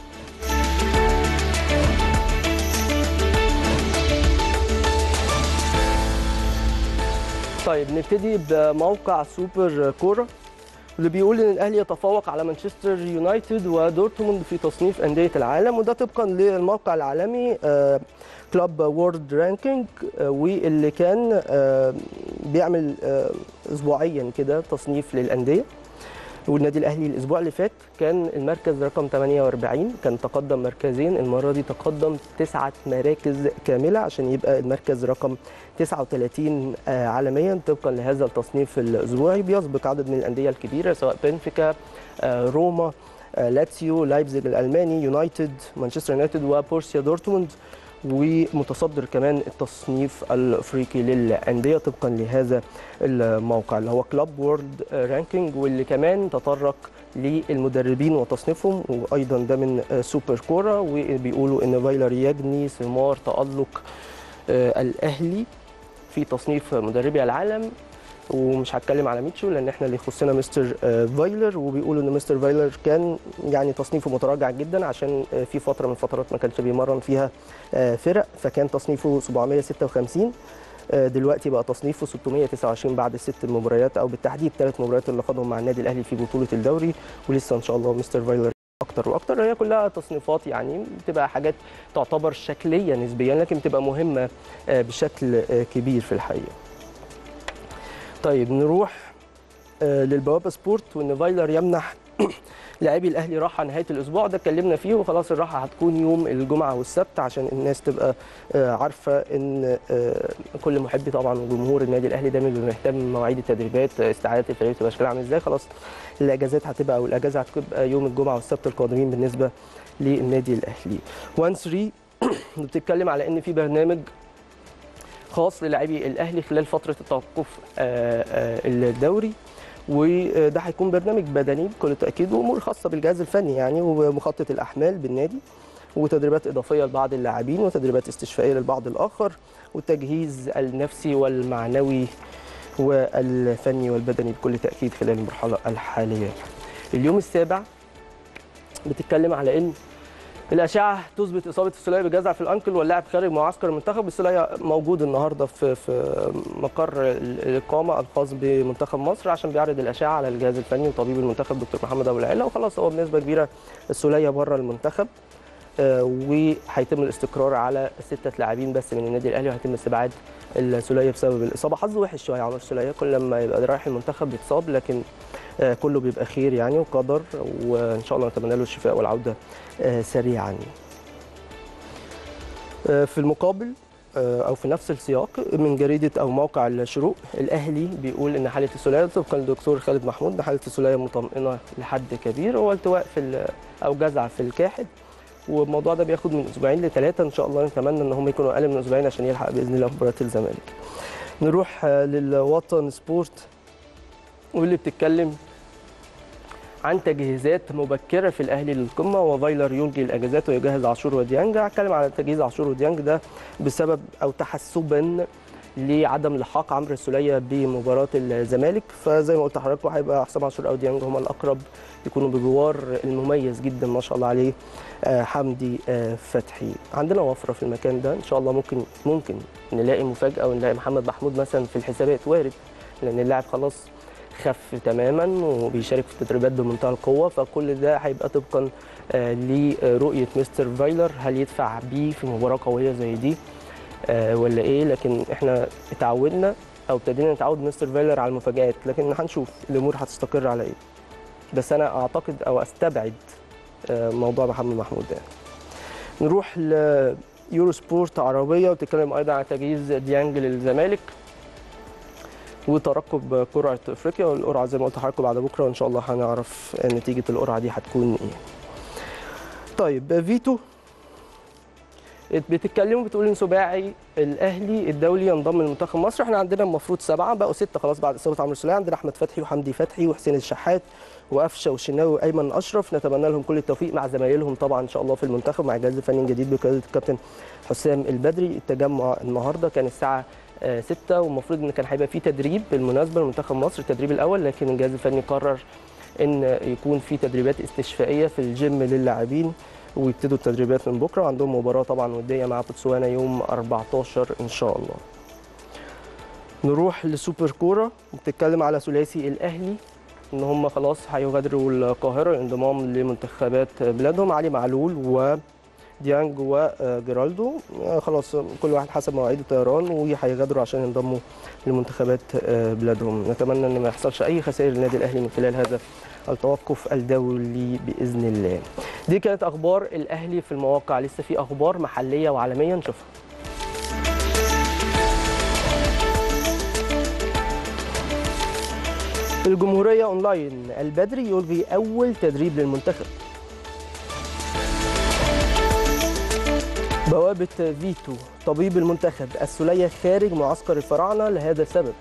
طيب نبتدي بموقع سوبر كوره اللي بيقول ان الاهلي يتفوق على مانشستر يونايتد ودورتموند في تصنيف انديه العالم وده طبقا للموقع العالمي كلوب وورد رانكينج واللي كان بيعمل اسبوعيا كده تصنيف للانديه والنادي الاهلي الاسبوع اللي فات كان المركز رقم 48 كان تقدم مركزين المره دي تقدم تسعه مراكز كامله عشان يبقى المركز رقم 39 عالميا طبقا لهذا التصنيف الاسبوعي بيسبق عدد من الانديه الكبيره سواء بنفيكا روما لاتسيو لايبزيج الالماني يونايتد مانشستر يونايتد وبورسيا دورتموند ومتصدر كمان التصنيف الافريقي للانديه طبقا لهذا الموقع اللي هو كلوب وورلد رانكينج واللي كمان تطرق للمدربين وتصنيفهم وايضا ده من سوبر كوره وبيقولوا ان فايلر يجني ثمار تالق الاهلي في تصنيف مدربي العالم ومش هتكلم على ميتشو لان احنا اللي يخصنا مستر فايلر وبيقولوا ان مستر فايلر كان يعني تصنيفه متراجع جدا عشان في فتره من الفترات ما كانش بيمرن فيها فرق فكان تصنيفه 756 دلوقتي بقى تصنيفه 629 بعد ست مباريات او بالتحديد ثلاث مباريات اللي خدهم مع النادي الاهلي في بطوله الدوري ولسه ان شاء الله مستر فايلر اكتر واكتر هي كلها تصنيفات يعني بتبقى حاجات تعتبر شكليه نسبيا لكن بتبقى مهمه بشكل كبير في الحقيقه طيب نروح للبوابه سبورت وان فايلر يمنح لاعبي الاهلي راحه نهايه الاسبوع ده اتكلمنا فيه وخلاص الراحه هتكون يوم الجمعه والسبت عشان الناس تبقى عارفه ان كل محبي طبعا وجمهور النادي الاهلي دايما بيهتم بمواعيد التدريبات استعدادات الفريق تبقى شكلها عامل ازاي خلاص الاجازات هتبقى او الاجازه هتبقى يوم الجمعه والسبت القادمين بالنسبه للنادي الاهلي 1 3 بتتكلم على ان في برنامج خاص للاعبي الاهلي خلال فتره التوقف الدوري وده هيكون برنامج بدني بكل تاكيد وامور خاصه بالجهاز الفني يعني ومخطط الاحمال بالنادي وتدريبات اضافيه لبعض اللاعبين وتدريبات استشفائيه للبعض الاخر والتجهيز النفسي والمعنوي والفني والبدني بكل تاكيد خلال المرحله الحاليه. اليوم السابع بتتكلم على ان الاشعه تثبت اصابه السوليه بجزع في الانكل واللاعب خارج معسكر المنتخب السوليه موجود النهارده في في مقر الاقامه الخاص بمنتخب مصر عشان بيعرض الاشعه على الجهاز الفني وطبيب المنتخب دكتور محمد ابو العلا وخلاص هو بنسبه كبيره السوليه بره المنتخب آه، وهيتم الاستقرار على سته لاعبين بس من النادي الاهلي وهيتم استبعاد السوليه بسبب الاصابه حظه وحش شويه عمر السوليه كل لما يبقى رايح المنتخب بيتصاب لكن آه، كله بيبقى خير يعني وقدر وان شاء الله نتمنى له الشفاء والعوده آه، سريعا آه، في المقابل آه، او في نفس السياق من جريده او موقع الشروق الاهلي بيقول ان حاله السوليه طبقا للدكتور خالد محمود ان حاله السوليه مطمئنه لحد كبير هو التواء في ال- او جزع في الكاحل والموضوع ده بياخد من اسبوعين لثلاثه ان شاء الله نتمنى ان هم يكونوا اقل من اسبوعين عشان يلحق باذن الله مباراه الزمالك. نروح آه، للوطن سبورت واللي بتتكلم عن تجهيزات مبكره في الاهلي للقمه وفايلر يلغي الاجازات ويجهز عاشور وديانج هتكلم على تجهيز عاشور وديانج ده بسبب او تحسبا لعدم لحاق عمرو السوليه بمباراه الزمالك فزي ما قلت لحضراتكم هيبقى حسام عاشور او ديانج هم الاقرب يكونوا بجوار المميز جدا ما شاء الله عليه آه، حمدي آه، فتحي عندنا وفره في المكان ده ان شاء الله ممكن ممكن نلاقي مفاجاه ونلاقي محمد محمود مثلا في الحسابات وارد لان اللاعب خلاص خف تماما وبيشارك في التدريبات بمنتهى القوه فكل ده هيبقى طبقا آه، لرؤيه مستر فايلر هل يدفع بيه في مباراه قويه زي دي آه، ولا ايه لكن احنا اتعودنا او ابتدينا نتعود مستر فايلر على المفاجآت لكن هنشوف الامور هتستقر على ايه بس انا اعتقد او استبعد آه، موضوع محمد محمود ده نروح ليورو سبورت عربيه وتتكلم ايضا عن تجهيز ديانج للزمالك وترقب قرعه افريقيا والقرعه زي ما قلت لحضراتكم بعد بكره وان شاء الله هنعرف نتيجه القرعه دي هتكون ايه. طيب فيتو بتتكلموا بتقول ان سباعي الاهلي الدولي ينضم لمنتخب مصر احنا عندنا المفروض سبعه بقوا سته خلاص بعد اصابه عمرو السوليه عندنا احمد فتحي وحمدي فتحي وحسين الشحات وقفشه والشناوي وايمن اشرف نتمنى لهم كل التوفيق مع زمايلهم طبعا ان شاء الله في المنتخب مع الجهاز الفني الجديد بقياده الكابتن حسام البدري التجمع النهارده كان الساعه 6 والمفروض ان كان هيبقى في تدريب بالمناسبه لمنتخب مصر التدريب الاول لكن الجهاز الفني قرر ان يكون في تدريبات استشفائيه في الجيم للاعبين ويبتدوا التدريبات من بكره عندهم مباراه طبعا وديه مع بوتسوانا يوم 14 ان شاء الله. نروح لسوبر كوره بتتكلم على ثلاثي الاهلي ان هم خلاص هيغادروا القاهره الانضمام لمنتخبات بلادهم علي معلول و ديانج وجيرالدو خلاص كل واحد حسب مواعيد الطيران وهيغادروا عشان ينضموا لمنتخبات بلادهم نتمنى ان ما يحصلش اي خسائر للنادي الاهلي من خلال هذا التوقف الدولي باذن الله دي كانت اخبار الاهلي في المواقع لسه في اخبار محليه وعالميه نشوفها الجمهوريه اونلاين البدري يلغي اول تدريب للمنتخب بوابة فيتو طبيب المنتخب السولية خارج معسكر الفراعنة لهذا السبب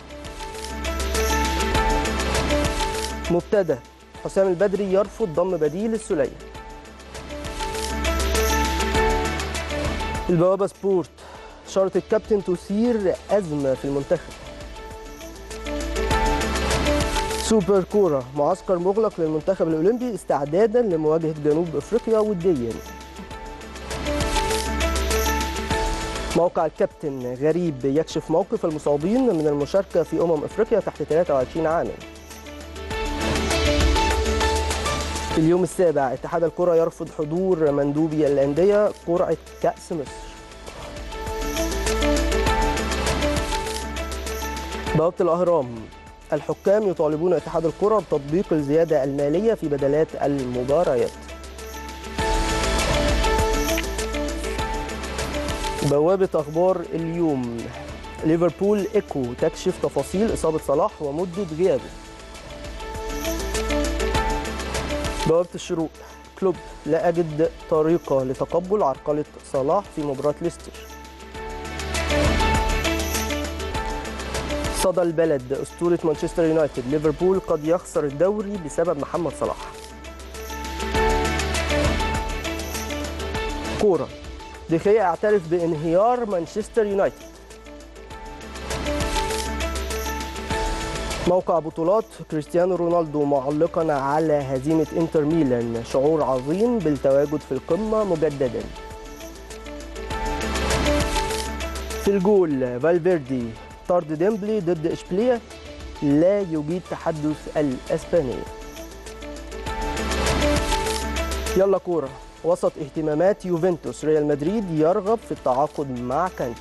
مبتدأ حسام البدري يرفض ضم بديل السولية البوابة سبورت شرط الكابتن تثير أزمة في المنتخب سوبر كورة معسكر مغلق للمنتخب الأولمبي استعدادا لمواجهة جنوب أفريقيا وديا موقع الكابتن غريب يكشف موقف المصابين من المشاركة في أمم أفريقيا تحت 23 عاما في اليوم السابع اتحاد الكرة يرفض حضور مندوبي الأندية قرعة كأس مصر بوابة الأهرام الحكام يطالبون اتحاد الكرة بتطبيق الزيادة المالية في بدلات المباريات بوابة أخبار اليوم ليفربول إيكو تكشف تفاصيل إصابة صلاح ومدة غيابه بوابة الشروق كلوب لا أجد طريقة لتقبل عرقلة صلاح في مباراة ليستر صدى البلد أسطورة مانشستر يونايتد ليفربول قد يخسر الدوري بسبب محمد صلاح كورة دخيا اعترف بانهيار مانشستر يونايتد موقع بطولات كريستيانو رونالدو معلقا على هزيمة انتر ميلان شعور عظيم بالتواجد في القمة مجددا في الجول فالفيردي طرد ديمبلي ضد اشبيلية لا يجيد تحدث الاسبانية يلا كوره وسط اهتمامات يوفنتوس ريال مدريد يرغب في التعاقد مع كانتي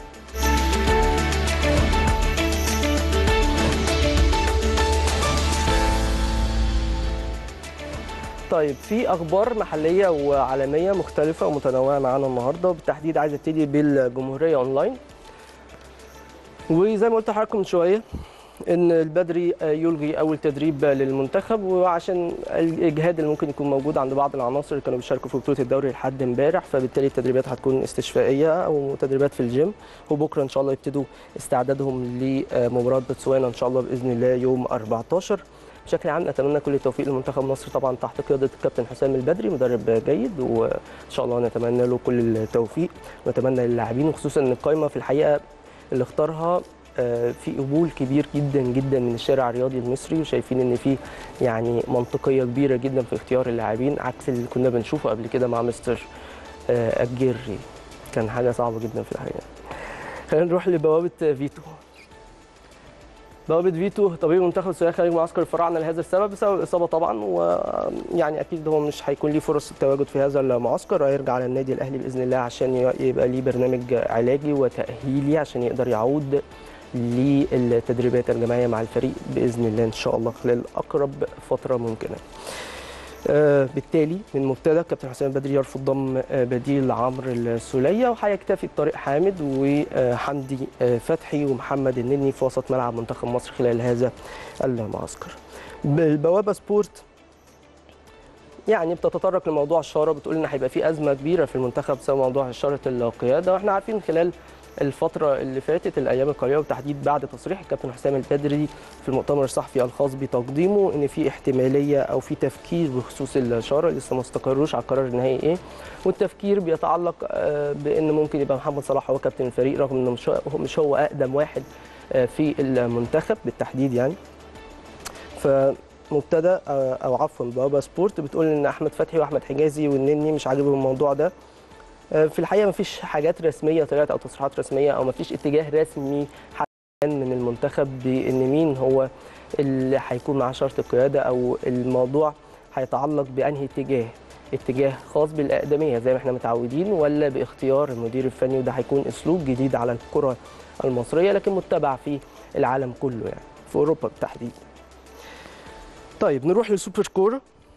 طيب في اخبار محليه وعالميه مختلفه ومتنوعه معانا النهارده وبالتحديد عايز ابتدي بالجمهوريه اونلاين وزي ما قلت لحضراتكم من شويه ان البدري يلغي اول تدريب للمنتخب وعشان الاجهاد اللي ممكن يكون موجود عند بعض العناصر اللي كانوا بيشاركوا في بطوله الدوري لحد امبارح فبالتالي التدريبات هتكون استشفائيه او تدريبات في الجيم وبكره ان شاء الله يبتدوا استعدادهم لمباراه بتسوانا ان شاء الله باذن الله يوم 14 بشكل عام نتمنى كل التوفيق لمنتخب مصر طبعا تحت قياده الكابتن حسام البدري مدرب جيد وان شاء الله نتمنى له كل التوفيق ونتمنى للاعبين وخصوصا ان القائمه في الحقيقه اللي اختارها في قبول كبير جدا جدا من الشارع الرياضي المصري وشايفين ان في يعني منطقيه كبيره جدا في اختيار اللاعبين عكس اللي كنا بنشوفه قبل كده مع مستر الجيري كان حاجه صعبه جدا في الحقيقه خلينا نروح لبوابه فيتو بوابه فيتو طبيب منتخب السودان خارج معسكر الفراعنه لهذا السبب بسبب الاصابه طبعا ويعني اكيد هو مش هيكون ليه فرص التواجد في هذا المعسكر هيرجع على النادي الاهلي باذن الله عشان يبقى ليه برنامج علاجي وتاهيلي عشان يقدر يعود للتدريبات الجماعيه مع الفريق باذن الله ان شاء الله خلال اقرب فتره ممكنه. آه بالتالي من مبتدا كابتن حسام البدري يرفض ضم آه بديل عمرو السوليه وهيكتفي بطارق حامد وحمدي آه فتحي ومحمد النني في وسط ملعب منتخب مصر خلال هذا المعسكر. البوابه سبورت يعني بتتطرق لموضوع الشاره بتقول ان هيبقى في ازمه كبيره في المنتخب بسبب موضوع اشاره القياده واحنا عارفين خلال الفترة اللي فاتت الأيام القليلة وبالتحديد بعد تصريح الكابتن حسام البدري في المؤتمر الصحفي الخاص بتقديمه إن في احتمالية أو في تفكير بخصوص الإشارة لسه ما استقروش على القرار النهائي إيه والتفكير بيتعلق بأن ممكن يبقى محمد صلاح هو كابتن الفريق رغم إنه مش هو أقدم واحد في المنتخب بالتحديد يعني فمبتدا او عفوا بوابه سبورت بتقول ان احمد فتحي واحمد حجازي والنني مش عاجبهم الموضوع ده في الحقيقه مفيش حاجات رسميه طلعت او تصريحات رسميه او مفيش اتجاه رسمي من المنتخب بان مين هو اللي هيكون معاه شرط القياده او الموضوع هيتعلق بانهي اتجاه اتجاه خاص بالاقدميه زي ما احنا متعودين ولا باختيار المدير الفني وده هيكون اسلوب جديد على الكره المصريه لكن متبع في العالم كله يعني في اوروبا بالتحديد. طيب نروح للسوبر كوره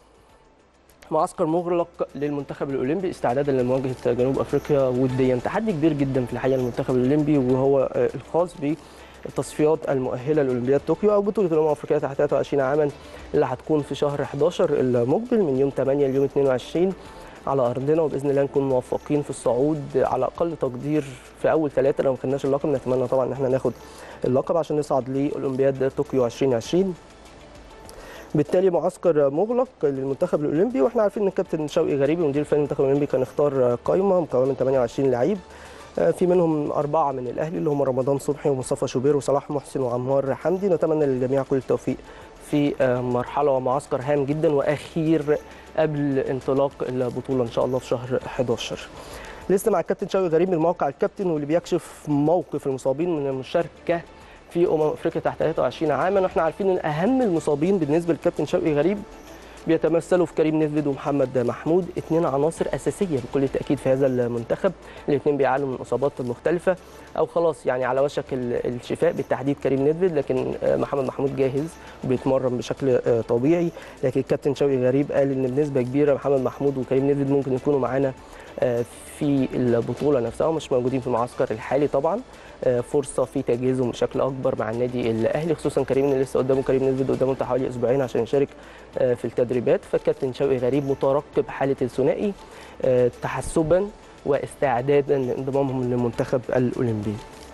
معسكر مغلق للمنتخب الاولمبي استعدادا لمواجهه جنوب افريقيا وديا تحدي كبير جدا في الحقيقه للمنتخب الاولمبي وهو الخاص بالتصفيات المؤهله لاولمبياد طوكيو او بطوله الامم الافريقيه تحت 23 عاما اللي هتكون في شهر 11 المقبل من يوم 8 ليوم 22 على ارضنا وباذن الله نكون موفقين في الصعود على اقل تقدير في اول ثلاثه لو ما خدناش اللقب نتمنى طبعا ان احنا ناخد اللقب عشان نصعد لاولمبياد طوكيو 2020 بالتالي معسكر مغلق للمنتخب الاولمبي واحنا عارفين ان الكابتن شوقي غريبي مدير الفني للمنتخب الاولمبي كان اختار قائمه مكونه من 28 لعيب في منهم اربعه من الاهلي اللي هم رمضان صبحي ومصطفى شوبير وصلاح محسن وعمار حمدي نتمنى للجميع كل التوفيق في مرحله ومعسكر هام جدا واخير قبل انطلاق البطوله ان شاء الله في شهر 11 لسه مع الكابتن شوقي غريب من موقع الكابتن واللي بيكشف موقف المصابين من المشاركه في امم افريقيا تحت 23 عاما واحنا عارفين ان اهم المصابين بالنسبه للكابتن شوقي غريب بيتمثلوا في كريم نيفيد ومحمد محمود اثنين عناصر اساسيه بكل التاكيد في هذا المنتخب الاثنين بيعانوا من اصابات مختلفه او خلاص يعني على وشك الشفاء بالتحديد كريم نيفيد لكن محمد محمود جاهز وبيتمرن بشكل طبيعي لكن الكابتن شوقي غريب قال ان بنسبه كبيره محمد محمود وكريم نيفيد ممكن يكونوا معانا في البطوله نفسها ومش موجودين في المعسكر الحالي طبعا فرصه في تجهيزهم بشكل اكبر مع النادي الاهلي خصوصا كريم اللي لسه قدامه كريم نيفيد قدامه حوالي اسبوعين عشان يشارك في التدريبات فالكابتن شوقي غريب مترقب حاله الثنائي تحسبا واستعدادا لانضمامهم للمنتخب الاولمبي.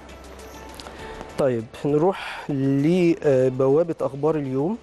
طيب نروح لبوابه اخبار اليوم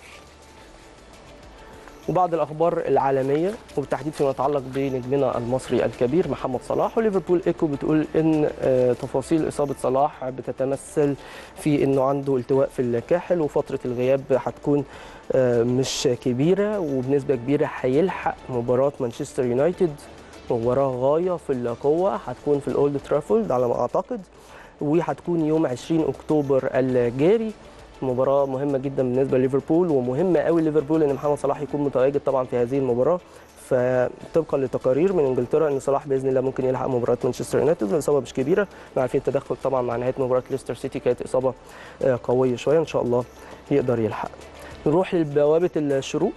وبعض الاخبار العالميه وبالتحديد فيما يتعلق بنجمنا المصري الكبير محمد صلاح وليفربول ايكو بتقول ان تفاصيل اصابه صلاح بتتمثل في انه عنده التواء في الكاحل وفتره الغياب هتكون مش كبيره وبنسبه كبيره هيلحق مباراه مانشستر يونايتد مباراه غايه في القوه هتكون في الاولد ترافولد على ما اعتقد وهتكون يوم 20 اكتوبر الجاري مباراه مهمه جدا بالنسبه لليفربول ومهمه قوي ليفربول ان محمد صلاح يكون متواجد طبعا في هذه المباراه فطبقا لتقارير من انجلترا ان صلاح باذن الله ممكن يلحق مباراه مانشستر يونايتد الاصابه مش كبيره احنا عارفين التدخل طبعا مع نهايه مباراه ليستر سيتي كانت اصابه آه، قويه شويه ان شاء الله يقدر يلحق نروح لبوابه الشروق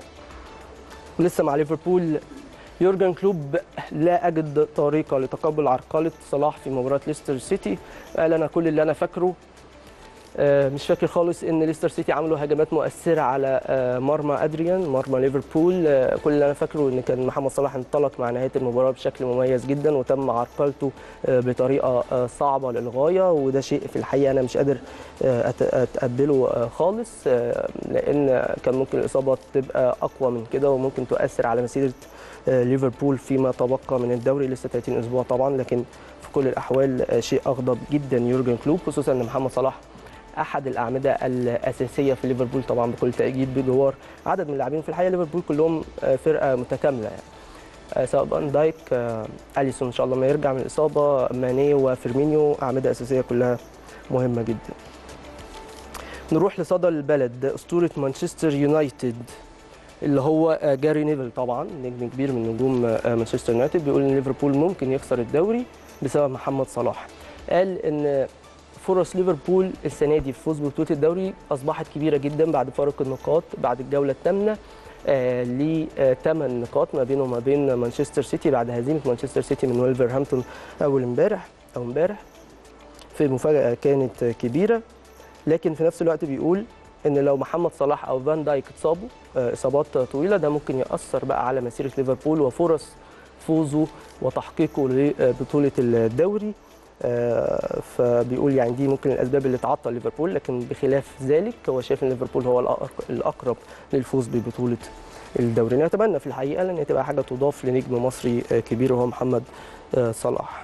لسه مع ليفربول يورجن كلوب لا اجد طريقه لتقبل عرقله صلاح في مباراه ليستر سيتي قال انا كل اللي انا فاكره آه، مش فاكر خالص ان ليستر سيتي عملوا هجمات مؤثره على آه، مرمى ادريان مرمى ليفربول آه، كل اللي انا فاكره ان كان محمد صلاح انطلق مع نهايه المباراه بشكل مميز جدا وتم عرقلته آه، بطريقه آه، صعبه للغايه وده شيء في الحقيقه انا مش قادر آه، أت- اتقبله آه، خالص آه، لان كان ممكن الاصابه تبقى اقوى من كده وممكن تؤثر على مسيره آه، ليفربول فيما تبقى من الدوري لسه 30 اسبوع طبعا لكن في كل الاحوال آه، شيء اغضب جدا يورجن كلوب خصوصا ان محمد صلاح احد الاعمده الاساسيه في ليفربول طبعا بكل تاكيد بجوار عدد من اللاعبين في الحقيقه ليفربول كلهم آه، فرقه متكامله يعني آه، سواء فان دايك آه، اليسون ان شاء الله ما يرجع من الاصابه ماني وفيرمينيو اعمده اساسيه كلها مهمه جدا نروح لصدى البلد اسطوره مانشستر يونايتد اللي هو آه، جاري نيفل طبعا نجم كبير من نجوم آه، مانشستر يونايتد بيقول ان ليفربول ممكن يخسر الدوري بسبب محمد صلاح قال ان فرص ليفربول السنه دي في فوز ببطوله الدوري اصبحت كبيره جدا بعد فارق النقاط بعد الجوله الثامنه لثمان نقاط ما بينه وما بين مانشستر سيتي بعد هزيمه مانشستر سيتي من ولفرهامبتون اول امبارح او امبارح في مفاجاه كانت كبيره لكن في نفس الوقت بيقول ان لو محمد صلاح او فان دايك اتصابوا آه، اصابات طويله ده ممكن ياثر بقى على مسيره ليفربول وفرص فوزه وتحقيقه لبطوله الدوري آه، فبيقول يعني دي ممكن الاسباب اللي تعطل ليفربول لكن بخلاف ذلك هو شايف ان ليفربول هو الأقر- الاقرب للفوز ببطوله الدوري نتمنى في الحقيقه لان هي تبقى حاجه تضاف لنجم مصري آه، كبير وهو محمد آه، صلاح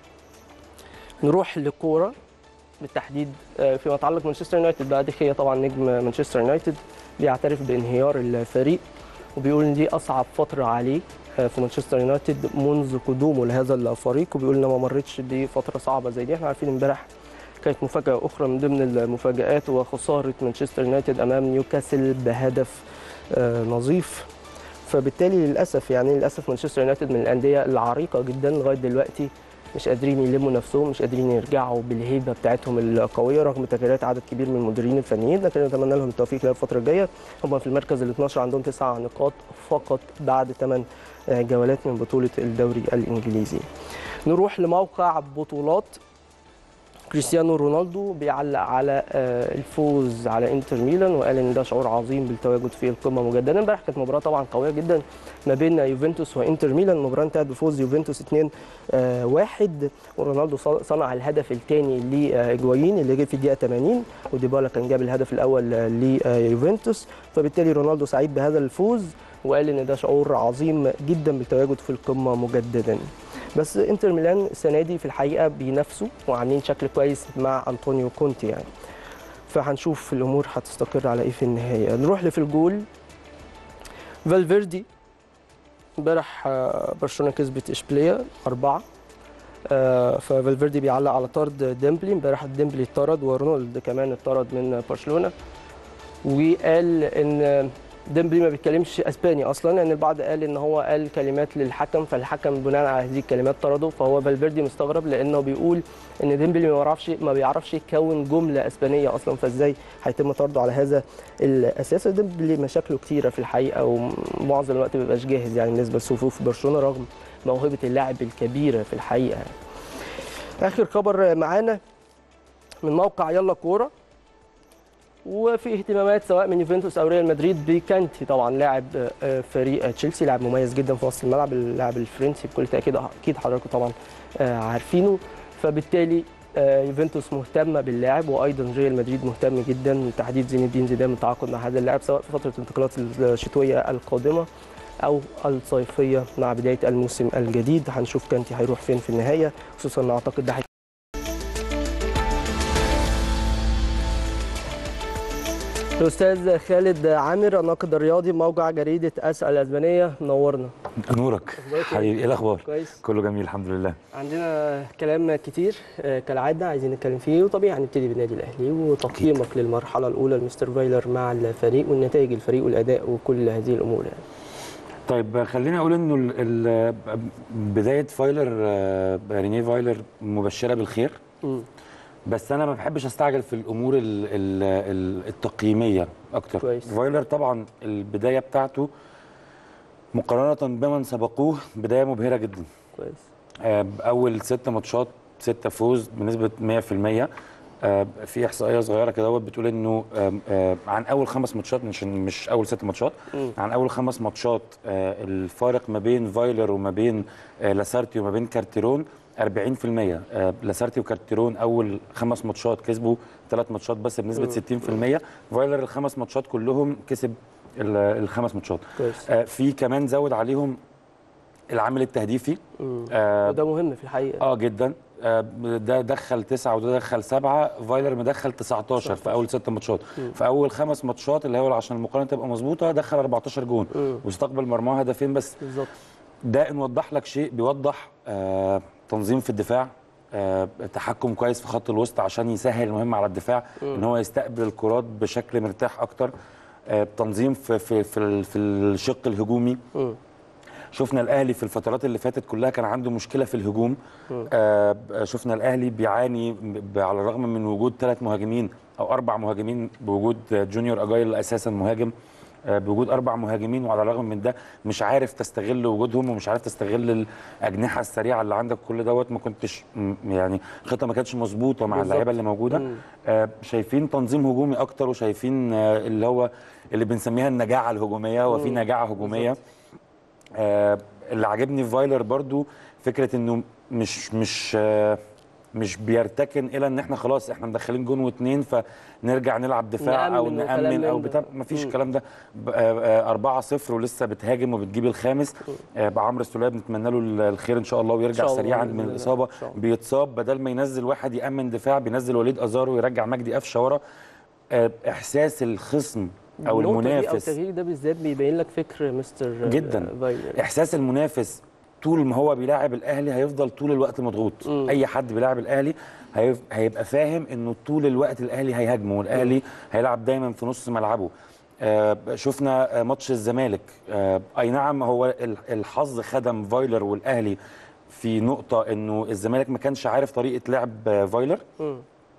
نروح لكوره بالتحديد آه، فيما يتعلق مانشستر يونايتد بقى دي هي طبعا نجم مانشستر يونايتد بيعترف بانهيار الفريق وبيقول ان دي اصعب فتره عليه آه، في مانشستر يونايتد منذ قدومه لهذا الفريق وبيقول ان ما مرتش بفتره صعبه زي دي احنا عارفين امبارح كانت مفاجاه اخرى من ضمن المفاجات وخساره مانشستر يونايتد امام نيوكاسل بهدف آه، نظيف فبالتالي للاسف يعني للاسف مانشستر يونايتد من الانديه العريقه جدا لغايه دلوقتي مش قادرين يلموا نفسهم مش قادرين يرجعوا بالهيبه بتاعتهم القويه رغم تغييرات عدد كبير من المديرين الفنيين لكن نتمنى لهم التوفيق خلال الفتره الجايه هم في المركز ال 12 عندهم تسع نقاط فقط بعد ثمان جولات من بطوله الدوري الانجليزي نروح لموقع بطولات كريستيانو رونالدو بيعلق على آه، الفوز على انتر ميلان وقال ان ده شعور عظيم بالتواجد في القمه مجددا امبارح كانت مباراه طبعا قويه جدا ما بين يوفنتوس وانتر ميلان المباراه انتهت بفوز يوفنتوس 2 آه، واحد ورونالدو ص- صنع الهدف الثاني لاجوايين اللي جه في الدقيقه 80 وديبالا كان جاب الهدف الاول آه، ليوفنتوس فبالتالي رونالدو سعيد بهذا الفوز وقال ان ده شعور عظيم جدا بالتواجد في القمه مجددا بس انتر ميلان السنه دي في الحقيقه بينافسوا وعاملين شكل كويس مع انطونيو كونتي يعني فهنشوف الامور هتستقر على ايه في النهايه نروح لفي الجول فالفيردي امبارح آه، برشلونه كسبت اشبيليه اربعه آه، ففالفيردي بيعلق على طرد ديمبلي امبارح ديمبلي اتطرد ورونالد كمان اتطرد من برشلونه وقال ان ديمبلي ما بيتكلمش اسباني اصلا لان البعض قال ان هو قال كلمات للحكم فالحكم بناء على هذه الكلمات طرده فهو فالفيردي مستغرب لانه بيقول ان ديمبلي ما بيعرفش ما بيعرفش يكون جمله اسبانيه اصلا فازاي هيتم طرده على هذا الاساس ديمبلي مشاكله كتيره في الحقيقه ومعظم الوقت ما بيبقاش جاهز يعني بالنسبه لصفوف برشلونه رغم موهبه اللاعب الكبيره في الحقيقه يعني. اخر خبر معانا من موقع يلا كوره وفي اهتمامات سواء من يوفنتوس او ريال مدريد بكانتي طبعا لاعب آه، فريق تشيلسي لاعب مميز جدا في وسط الملعب اللاعب الفرنسي بكل تاكيد اكيد حضراتكم طبعا آه، عارفينه فبالتالي آه، يوفنتوس مهتمه باللاعب وايضا ريال مدريد مهتم جدا بتحديد زين الدين زيدان بالتعاقد مع هذا اللاعب سواء في فتره الانتقالات الشتويه القادمه او الصيفيه مع بدايه الموسم الجديد هنشوف كانتي هيروح فين في النهايه خصوصا ان اعتقد ده الاستاذ خالد عامر الناقد الرياضي موقع جريده اس الاسبانيه منورنا نورك أخبارك إيه؟ حبيبي ايه الاخبار كويس كله جميل الحمد لله عندنا كلام كتير آه، كالعاده عايزين نتكلم فيه وطبيعي هنبتدي بالنادي الاهلي وتقييمك للمرحله الاولى لمستر فايلر مع الفريق والنتائج الفريق والاداء وكل هذه الامور يعني طيب خليني اقول انه ال- ال- بدايه فايلر آه، رينيه فايلر مبشره بالخير مم. بس انا ما بحبش استعجل في الامور ال- ال- ال- التقييميه اكتر كويس. فايلر طبعا البدايه بتاعته مقارنه بمن سبقوه بدايه مبهره جدا كويس آه، اول ست ماتشات ستة فوز بنسبه 100% آه، في احصائيه صغيره كده دوت بتقول انه آم، آه، عن اول خمس ماتشات مش مش اول ست ماتشات مم. عن اول خمس ماتشات آه، الفارق ما بين فايلر وما بين آه، لاسارتي وما بين كارتيرون 40% آه، لاسارتي وكارتيرون اول خمس ماتشات كسبوا ثلاث ماتشات بس بنسبه 60% فايلر الخمس ماتشات كلهم كسب ال- الخمس ماتشات كويس آه، في كمان زود عليهم العامل التهديفي مم. آه، وده مهم في الحقيقه اه جدا آه، ده دخل تسعه وده دخل سبعه فايلر مدخل 19 في اول ست ماتشات في اول خمس ماتشات اللي هو عشان المقارنه تبقى مظبوطه دخل 14 جون مم. واستقبل مرماه هدفين بس بالظبط ده ان وضح لك شيء بيوضح آه تنظيم في الدفاع آه تحكم كويس في خط الوسط عشان يسهل المهمه على الدفاع ان هو يستقبل الكرات بشكل مرتاح اكتر آه تنظيم في في في, ال- في الشق الهجومي مم. شفنا الاهلي في الفترات اللي فاتت كلها كان عنده مشكله في الهجوم آه شفنا الاهلي بيعاني ب- على الرغم من وجود ثلاث مهاجمين او اربع مهاجمين بوجود جونيور اجايل اساسا مهاجم آه بوجود اربع مهاجمين وعلى الرغم من ده مش عارف تستغل وجودهم ومش عارف تستغل الاجنحه السريعه اللي عندك كل دوت ما كنتش م- يعني الخطه ما كانتش مظبوطه مع بالظبط. اللعيبه اللي موجوده مم. آه شايفين تنظيم هجومي اكتر وشايفين آه اللي هو اللي بنسميها النجاعه الهجوميه وفي مم. نجاعه هجوميه آه اللي عاجبني في فايلر برضو فكره انه مش مش آه مش بيرتكن الى ان احنا خلاص احنا مدخلين جون واثنين فنرجع نلعب دفاع او نأمن وكلام نامن او من ده. بتاع مفيش مم. الكلام ده 4 0 ولسه بتهاجم وبتجيب الخامس آه بعمرو السوليه بنتمنى له ال- الخير ان شاء الله ويرجع شاء الله سريعا بإذن من الله. الاصابه إن شاء الله. بيتصاب بدل ما ينزل واحد يامن دفاع بينزل وليد ازارو ويرجع مجدي قفشه ورا آه احساس الخصم او النقطة دي او المنافس التغيير ده بالذات بيبين لك فكر مستر جداً. فايلر احساس المنافس طول ما هو بيلاعب الاهلي هيفضل طول الوقت مضغوط مم. اي حد بيلاعب الاهلي هيف- هيبقى فاهم انه طول الوقت الاهلي هيهاجمه والاهلي هيلعب دايما في نص ملعبه آه شفنا آه، ماتش الزمالك آه اي نعم هو ال- الحظ خدم فايلر والاهلي في نقطه انه الزمالك ما كانش عارف طريقه لعب آه، فايلر مم.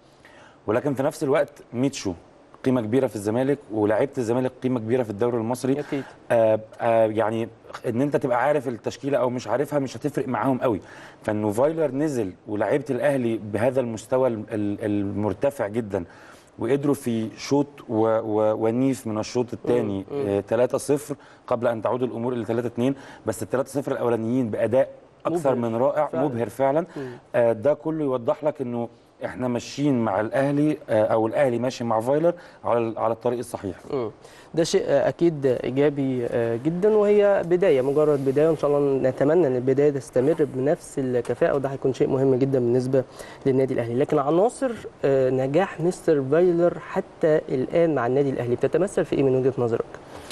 ولكن في نفس الوقت ميتشو قيمه كبيره في الزمالك ولاعيبه الزمالك قيمه كبيره في الدوري المصري اكيد آه آه يعني ان انت تبقى عارف التشكيله او مش عارفها مش هتفرق معاهم قوي فانه فايلر نزل ولعيبه الاهلي بهذا المستوى ال- ال- المرتفع جدا وقدروا في شوط و- و- ونيف من الشوط الثاني آه 3-0 قبل ان تعود الامور الى 3-2 بس ال 3-0 الاولانيين باداء اكثر مبهر. من رائع فعلا. مبهر فعلا آه ده كله يوضح لك انه احنا ماشيين مع الاهلي آه او الاهلي ماشي مع فايلر على على الطريق الصحيح مم. ده شيء آه، اكيد ايجابي آه، جدا وهي بدايه مجرد بدايه وان شاء الله نتمنى ان البدايه تستمر بنفس الكفاءه وده هيكون شيء مهم جدا بالنسبه للنادي الاهلي لكن عناصر آه، نجاح مستر فايلر حتى الان مع النادي الاهلي بتتمثل في ايه من وجهه نظرك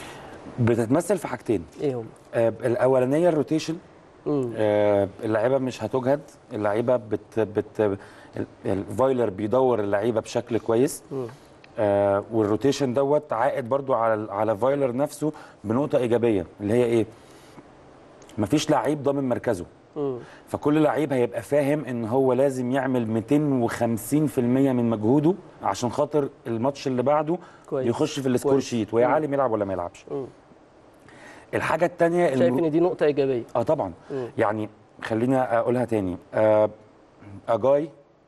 بتتمثل في حاجتين ايه هم آه الاولانيه الروتيشن مم. آه، اللعيبه مش هتجهد اللعيبه بت بت ال- الفايلر بيدور اللعيبه بشكل كويس مم. آه والروتيشن دوت عائد برضو على على فايلر نفسه بنقطه ايجابيه اللي هي ايه مفيش لعيب ضامن مركزه مم. فكل لعيب هيبقى فاهم ان هو لازم يعمل 250% من مجهوده عشان خاطر الماتش اللي بعده كويس. يخش في السكور كويس. شيت ويا عالم يلعب ولا ما يلعبش مم. الحاجه الثانيه شايف ان دي نقطه ايجابيه اه طبعا مم. يعني خلينا اقولها تاني آه اجاي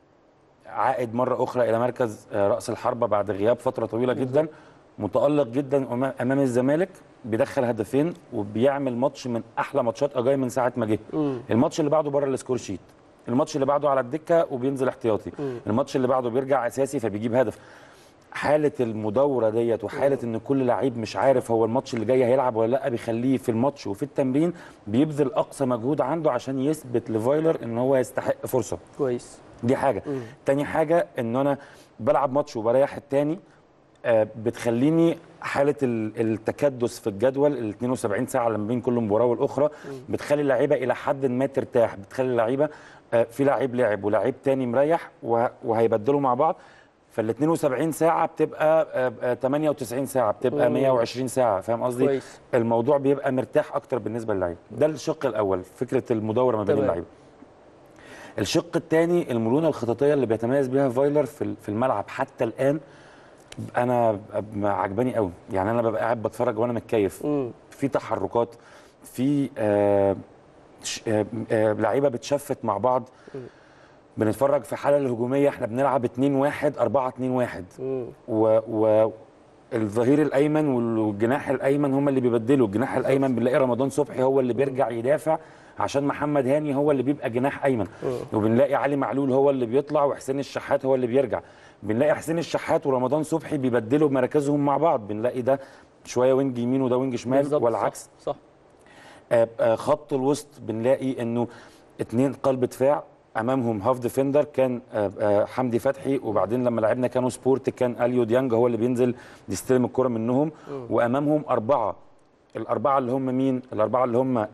عائد مره اخرى الى مركز آه راس الحربه بعد غياب فتره طويله جدا متالق جدا أمام- امام الزمالك بيدخل هدفين وبيعمل ماتش من احلى ماتشات اجاي من ساعه ما جه مم. الماتش اللي بعده بره السكور شيت الماتش اللي بعده على الدكه وبينزل احتياطي مم. الماتش اللي بعده بيرجع اساسي فبيجيب هدف حاله المدوره ديت وحاله ان كل لعيب مش عارف هو الماتش اللي جاي هيلعب ولا لا بيخليه في الماتش وفي التمرين بيبذل اقصى مجهود عنده عشان يثبت لفايلر ان هو يستحق فرصه كويس دي حاجه مم. تاني حاجه ان انا بلعب ماتش وبريح التاني آه، بتخليني حاله ال- التكدس في الجدول ال 72 ساعه اللي ما بين كل مباراه والاخرى بتخلي اللعيبه الى حد ما ترتاح بتخلي اللعيبه آه، في لعيب لعب ولاعيب تاني مريح وه- وهيبدلوا مع بعض فال 72 ساعه بتبقى آه، آه، 98 ساعه بتبقى مم. 120 ساعه فاهم قصدي كويس. الموضوع بيبقى مرتاح اكتر بالنسبه للعيب ده الشق الاول فكره المداوره ما بين تمام. اللعيبه الشق الثاني المرونه الخططيه اللي بيتميز بيها فايلر في ال- في الملعب حتى الان انا ب- عجباني قوي يعني انا ببقى قاعد بتفرج وانا متكيف مم. في تحركات في آه ش- آه آه لعيبه بتشفت مع بعض بنتفرج في حاله الهجوميه احنا بنلعب 2 1 4 2 1 مم. و, و الظهير الايمن والجناح الايمن هم اللي بيبدلوا الجناح الايمن بنلاقي رمضان صبحي هو اللي بيرجع يدافع عشان محمد هاني هو اللي بيبقى جناح ايمن وبنلاقي علي معلول هو اللي بيطلع وحسين الشحات هو اللي بيرجع بنلاقي حسين الشحات ورمضان صبحي بيبدلوا مراكزهم مع بعض بنلاقي ده شويه وينج يمين وده وينج شمال بالظبط، والعكس صح, صح. آه، آه، خط الوسط بنلاقي انه اتنين قلب دفاع امامهم هاف ديفندر كان آه، آه، حمدي فتحي وبعدين لما لعبنا كانوا سبورت كان اليو ديانج هو اللي بينزل يستلم الكره منهم وامامهم اربعه الاربعه اللي هم مين الاربعه اللي هم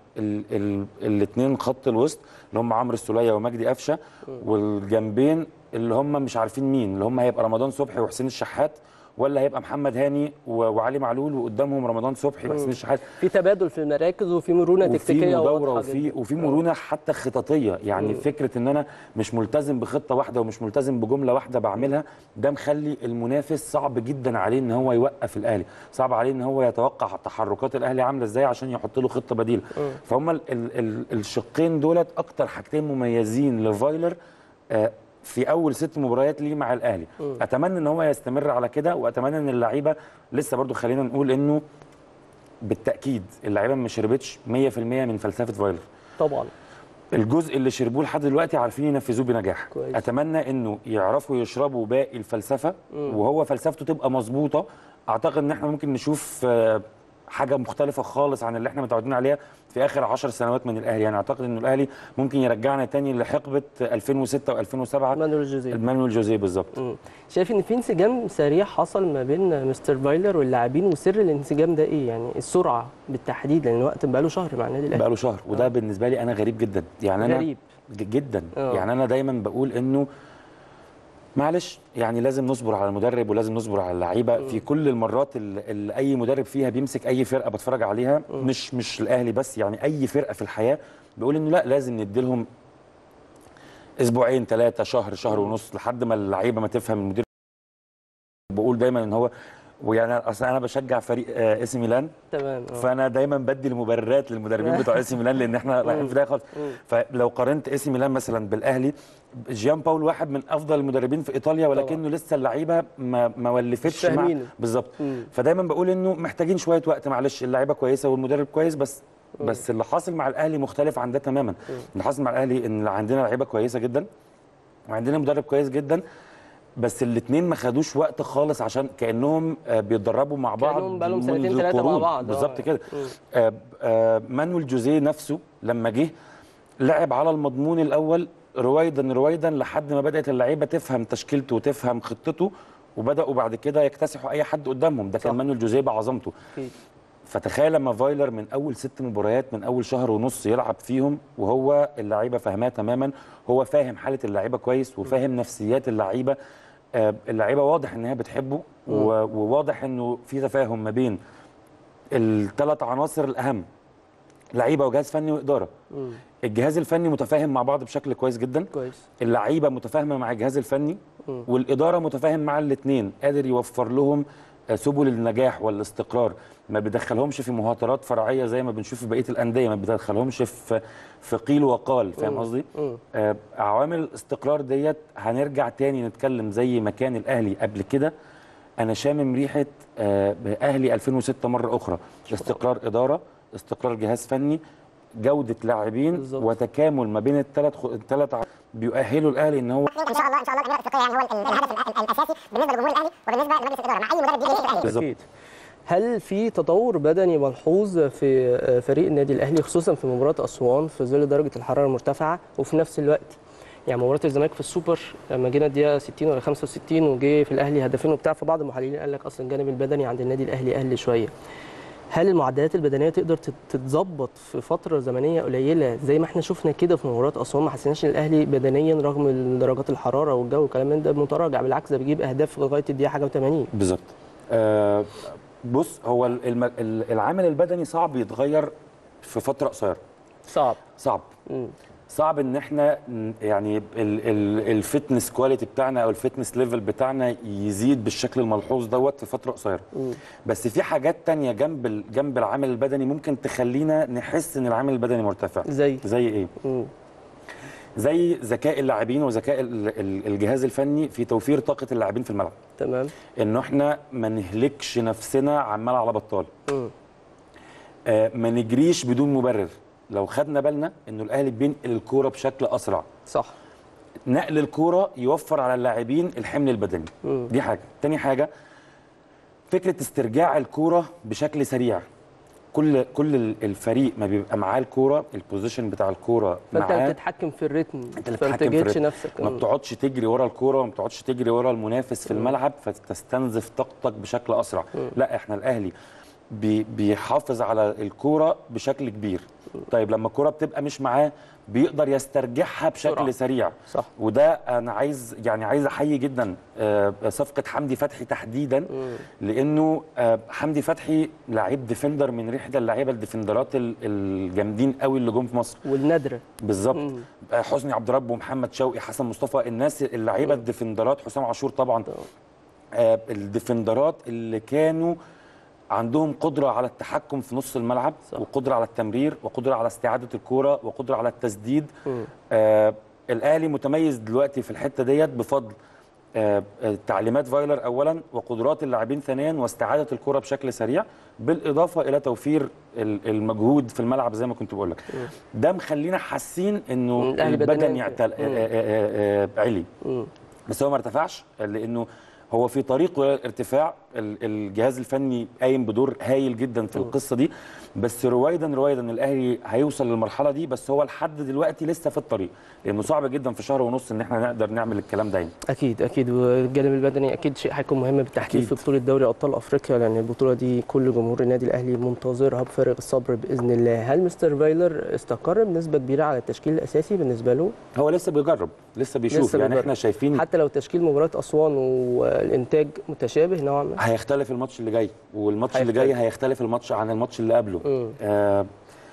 الاثنين خط الوسط اللي هم عمرو السوليه ومجدي قفشه والجنبين اللي هم مش عارفين مين اللي هم هيبقى رمضان صبحي وحسين الشحات ولا هيبقى محمد هاني و- وعلي معلول وقدامهم رمضان صبحي وحسين الشحات في تبادل في المراكز وفي مرونه وفي تكتيكيه مداوره واضحة وفي جداً. وفي مرونه حتى خططيه يعني فكره ان انا مش ملتزم بخطه واحده ومش ملتزم بجمله واحده بعملها ده مخلي المنافس صعب جدا عليه ان هو يوقف الاهلي صعب عليه ان هو يتوقع تحركات الاهلي عامله ازاي عشان يحط له خطه بديله فهم ال ال ال الشقين دولت اكتر حاجتين مميزين لفايلر آه، في اول ست مباريات ليه مع الاهلي اتمنى ان هو يستمر على كده واتمنى ان اللعيبه لسه برضو خلينا نقول انه بالتاكيد اللعيبه ما شربتش 100% من فلسفه فايلر طبعا الجزء اللي شربوه لحد دلوقتي عارفين ينفذوه بنجاح كويس. اتمنى انه يعرفوا يشربوا باقي الفلسفه وهو فلسفته تبقى مظبوطه اعتقد ان احنا ممكن نشوف آه، حاجه مختلفه خالص عن اللي احنا متعودين عليها في اخر 10 سنوات من الاهلي يعني اعتقد ان الاهلي ممكن يرجعنا تاني لحقبه 2006 و2007 مانويل جوزيه مانويل جوزيه بالظبط مم. شايف ان في انسجام سريع حصل ما بين مستر فايلر واللاعبين وسر الانسجام ده ايه يعني السرعه بالتحديد لان الوقت بقاله شهر مع النادي الاهلي بقاله شهر وده بالنسبه لي انا غريب جدا يعني انا غريب ج- جدا آه. يعني انا دايما بقول انه معلش يعني لازم نصبر على المدرب ولازم نصبر على اللعيبه في كل المرات اللي اللي اي مدرب فيها بيمسك اي فرقه بتفرج عليها مش مش الاهلي بس يعني اي فرقه في الحياه بيقول انه لا لازم ندي لهم اسبوعين ثلاثه شهر شهر ونص لحد ما اللعيبه ما تفهم المدير بقول دايما ان هو ويعني اصل انا بشجع فريق آه، اسم ميلان تمام آه. فانا دايما بدي المبررات للمدربين بتوع اي سي ميلان لان احنا رايحين في ده خالص فلو قارنت اي سي ميلان مثلا بالاهلي جيان باول واحد من افضل المدربين في ايطاليا ولكنه لسه اللعيبه ما ما ولفتش مش مع فاهمينه. بالظبط مم. فدايما بقول انه محتاجين شويه وقت معلش اللعيبه كويسه والمدرب كويس بس بس اللي حاصل مع الاهلي مختلف عن ده تماما اللي حاصل مع الاهلي ان عندنا لعيبه كويسه جدا وعندنا مدرب كويس جدا بس الاثنين ما خدوش وقت خالص عشان كانهم آه، بيتدربوا مع بعض كأنهم بقالهم منذ سنتين تلاتة مع قرون. بعض، آه. بالظبط كده مم. آه، آه، مانويل جوزيه نفسه لما جه لعب على المضمون الاول رويدا رويدا لحد ما بدات اللعيبه تفهم تشكيلته وتفهم خطته وبداوا بعد كده يكتسحوا اي حد قدامهم ده كان صح. مانويل جوزيه بعظمته أكيد. فتخيل لما فايلر من اول ست مباريات من اول شهر ونص يلعب فيهم وهو اللعيبه فاهماه تماما هو فاهم حاله اللعيبه كويس وفاهم نفسيات اللعيبه آه، اللعيبه واضح ان هي بتحبه و- وواضح انه في تفاهم ما بين الثلاث عناصر الاهم لعيبه وجهاز فني واداره مم. الجهاز الفني متفاهم مع بعض بشكل كويس جدا كويس اللعيبه متفاهمه مع الجهاز الفني مم. والاداره متفاهم مع الاثنين قادر يوفر لهم آه، سبل النجاح والاستقرار ما بيدخلهمش في مهاترات فرعيه زي ما بنشوف في بقيه الانديه ما بيدخلهمش في في قيل وقال فاهم مم. قصدي مم. آه، عوامل الاستقرار ديت هنرجع تاني نتكلم زي ما كان الاهلي قبل كده انا شامم ريحه آه، اهلي 2006 مره اخرى استقرار اداره استقرار جهاز فني جوده لاعبين بالظبط. وتكامل ما بين الثلاث الثلاث بيؤهلوا الاهلي ان هو ان شاء الله ان شاء الله الاميره الافريقيه يعني هو ال- الهدف ال- الاساسي بالنسبه لجمهور الاهلي وبالنسبه لمجلس الاداره مع اي مدرب بيجي يمسك الاهلي بالظبط. اكيد هل في تطور بدني ملحوظ في فريق النادي الاهلي خصوصا في مباراه اسوان في ظل درجه الحراره المرتفعه وفي نفس الوقت يعني مباراه الزمالك في السوبر لما جينا الدقيقه 60 ولا 65 وجه في الاهلي هدفين وبتاع فبعض المحللين قال لك اصلا الجانب البدني عند النادي الاهلي قل شويه هل المعدلات البدنيه تقدر تت- تتظبط في فتره زمنيه قليله زي ما احنا شفنا كده في مباراه اسوان ما حسيناش ان الاهلي بدنيا رغم درجات الحراره والجو والكلام من ده متراجع بالعكس ده بيجيب اهداف لغايه الدقيقه حاجه و80 بالظبط آه بص هو ال- الم- ال- العامل البدني صعب يتغير في فتره قصيره صعب صعب مم. صعب ان احنا ن- يعني ال- ال- الفتنس كواليتي بتاعنا او الفتنس ليفل بتاعنا يزيد بالشكل الملحوظ دوت في فتره قصيره مم. بس في حاجات تانية جنب ال- جنب العامل البدني ممكن تخلينا نحس ان العامل البدني مرتفع زي زي ايه مم. زي ذكاء اللاعبين وذكاء ال- ال- الجهاز الفني في توفير طاقه اللاعبين في الملعب تمام انه احنا ما نهلكش نفسنا عمال على بطال مم. آه، ما نجريش بدون مبرر لو خدنا بالنا انه الاهلي بينقل الكوره بشكل اسرع صح نقل الكوره يوفر على اللاعبين الحمل البدني مم. دي حاجه تاني حاجه فكره استرجاع الكوره بشكل سريع كل كل ال- الفريق ما بيبقى معاه الكوره البوزيشن بتاع الكوره فانت معاه بتتحكم في الريتم انت اللي فما بتتحكم في تجهدش الريتم. نفسك ما مم. بتقعدش تجري ورا الكوره وما بتقعدش تجري ورا المنافس في الملعب فتستنزف طاقتك بشكل اسرع لا احنا الاهلي بي بيحافظ على الكوره بشكل كبير طيب لما الكوره بتبقى مش معاه بيقدر يسترجعها بشكل بسرعة. سريع صح وده انا عايز يعني عايز احيي جدا آه، صفقه حمدي فتحي تحديدا لانه آه، حمدي فتحي لعيب ديفندر من احدى اللعيبه الديفندرات ال- الجامدين قوي اللي جم في مصر والنادره بالظبط مم. آه، حسني عبد رب ومحمد شوقي حسن مصطفى الناس اللعيبه الديفندرات حسام عاشور طبعا آه، الديفندرات اللي كانوا عندهم قدرة على التحكم في نص الملعب صح. وقدرة على التمرير وقدرة على استعادة الكرة وقدرة على التسديد مم. آه الأهلي متميز دلوقتي في الحتة ديت بفضل آه آه، تعليمات فايلر أولا وقدرات اللاعبين ثانيا واستعادة الكرة بشكل سريع بالإضافة إلى توفير ال- المجهود في الملعب زي ما كنت بقول لك ده مخلينا حاسين إنه الأهلي البدن بدنيا يعتل كده. آه آه آه آه علي مم. بس هو ما ارتفعش لانه هو في طريقه الى الارتفاع ال- الجهاز الفني قايم بدور هايل جدا في القصه دي بس رويدا رويدا الاهلي هيوصل للمرحله دي بس هو لحد دلوقتي لسه في الطريق لانه صعب جدا في شهر ونص ان احنا نقدر نعمل الكلام ده يعني. اكيد اكيد والجانب البدني اكيد شيء هيكون مهم بالتحديد أكيد. في بطوله دوري ابطال افريقيا لان البطوله دي كل جمهور النادي الاهلي منتظرها بفارغ الصبر باذن الله هل مستر فايلر استقر بنسبه كبيره على التشكيل الاساسي بالنسبه له هو لسه بيجرب لسه بيشوف لسه يعني بيجرب. احنا شايفين حتى لو تشكيل مباراه اسوان والانتاج متشابه نوعا ما هيختلف الماتش اللي جاي والماتش اللي هيختلف. جاي هيختلف الماتش عن الماتش اللي قبله مم. آه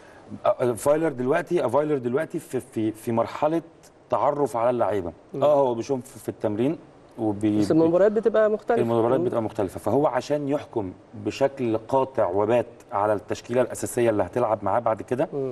آه، فايلر دلوقتي آه، فايلر دلوقتي في في في مرحله تعرف على اللعيبه اه هو بيشوف في التمرين وبي بس المباريات بتبقى مختلفه المباريات مم. بتبقى مختلفه فهو عشان يحكم بشكل قاطع وبات على التشكيله الاساسيه اللي هتلعب معاه بعد كده مم.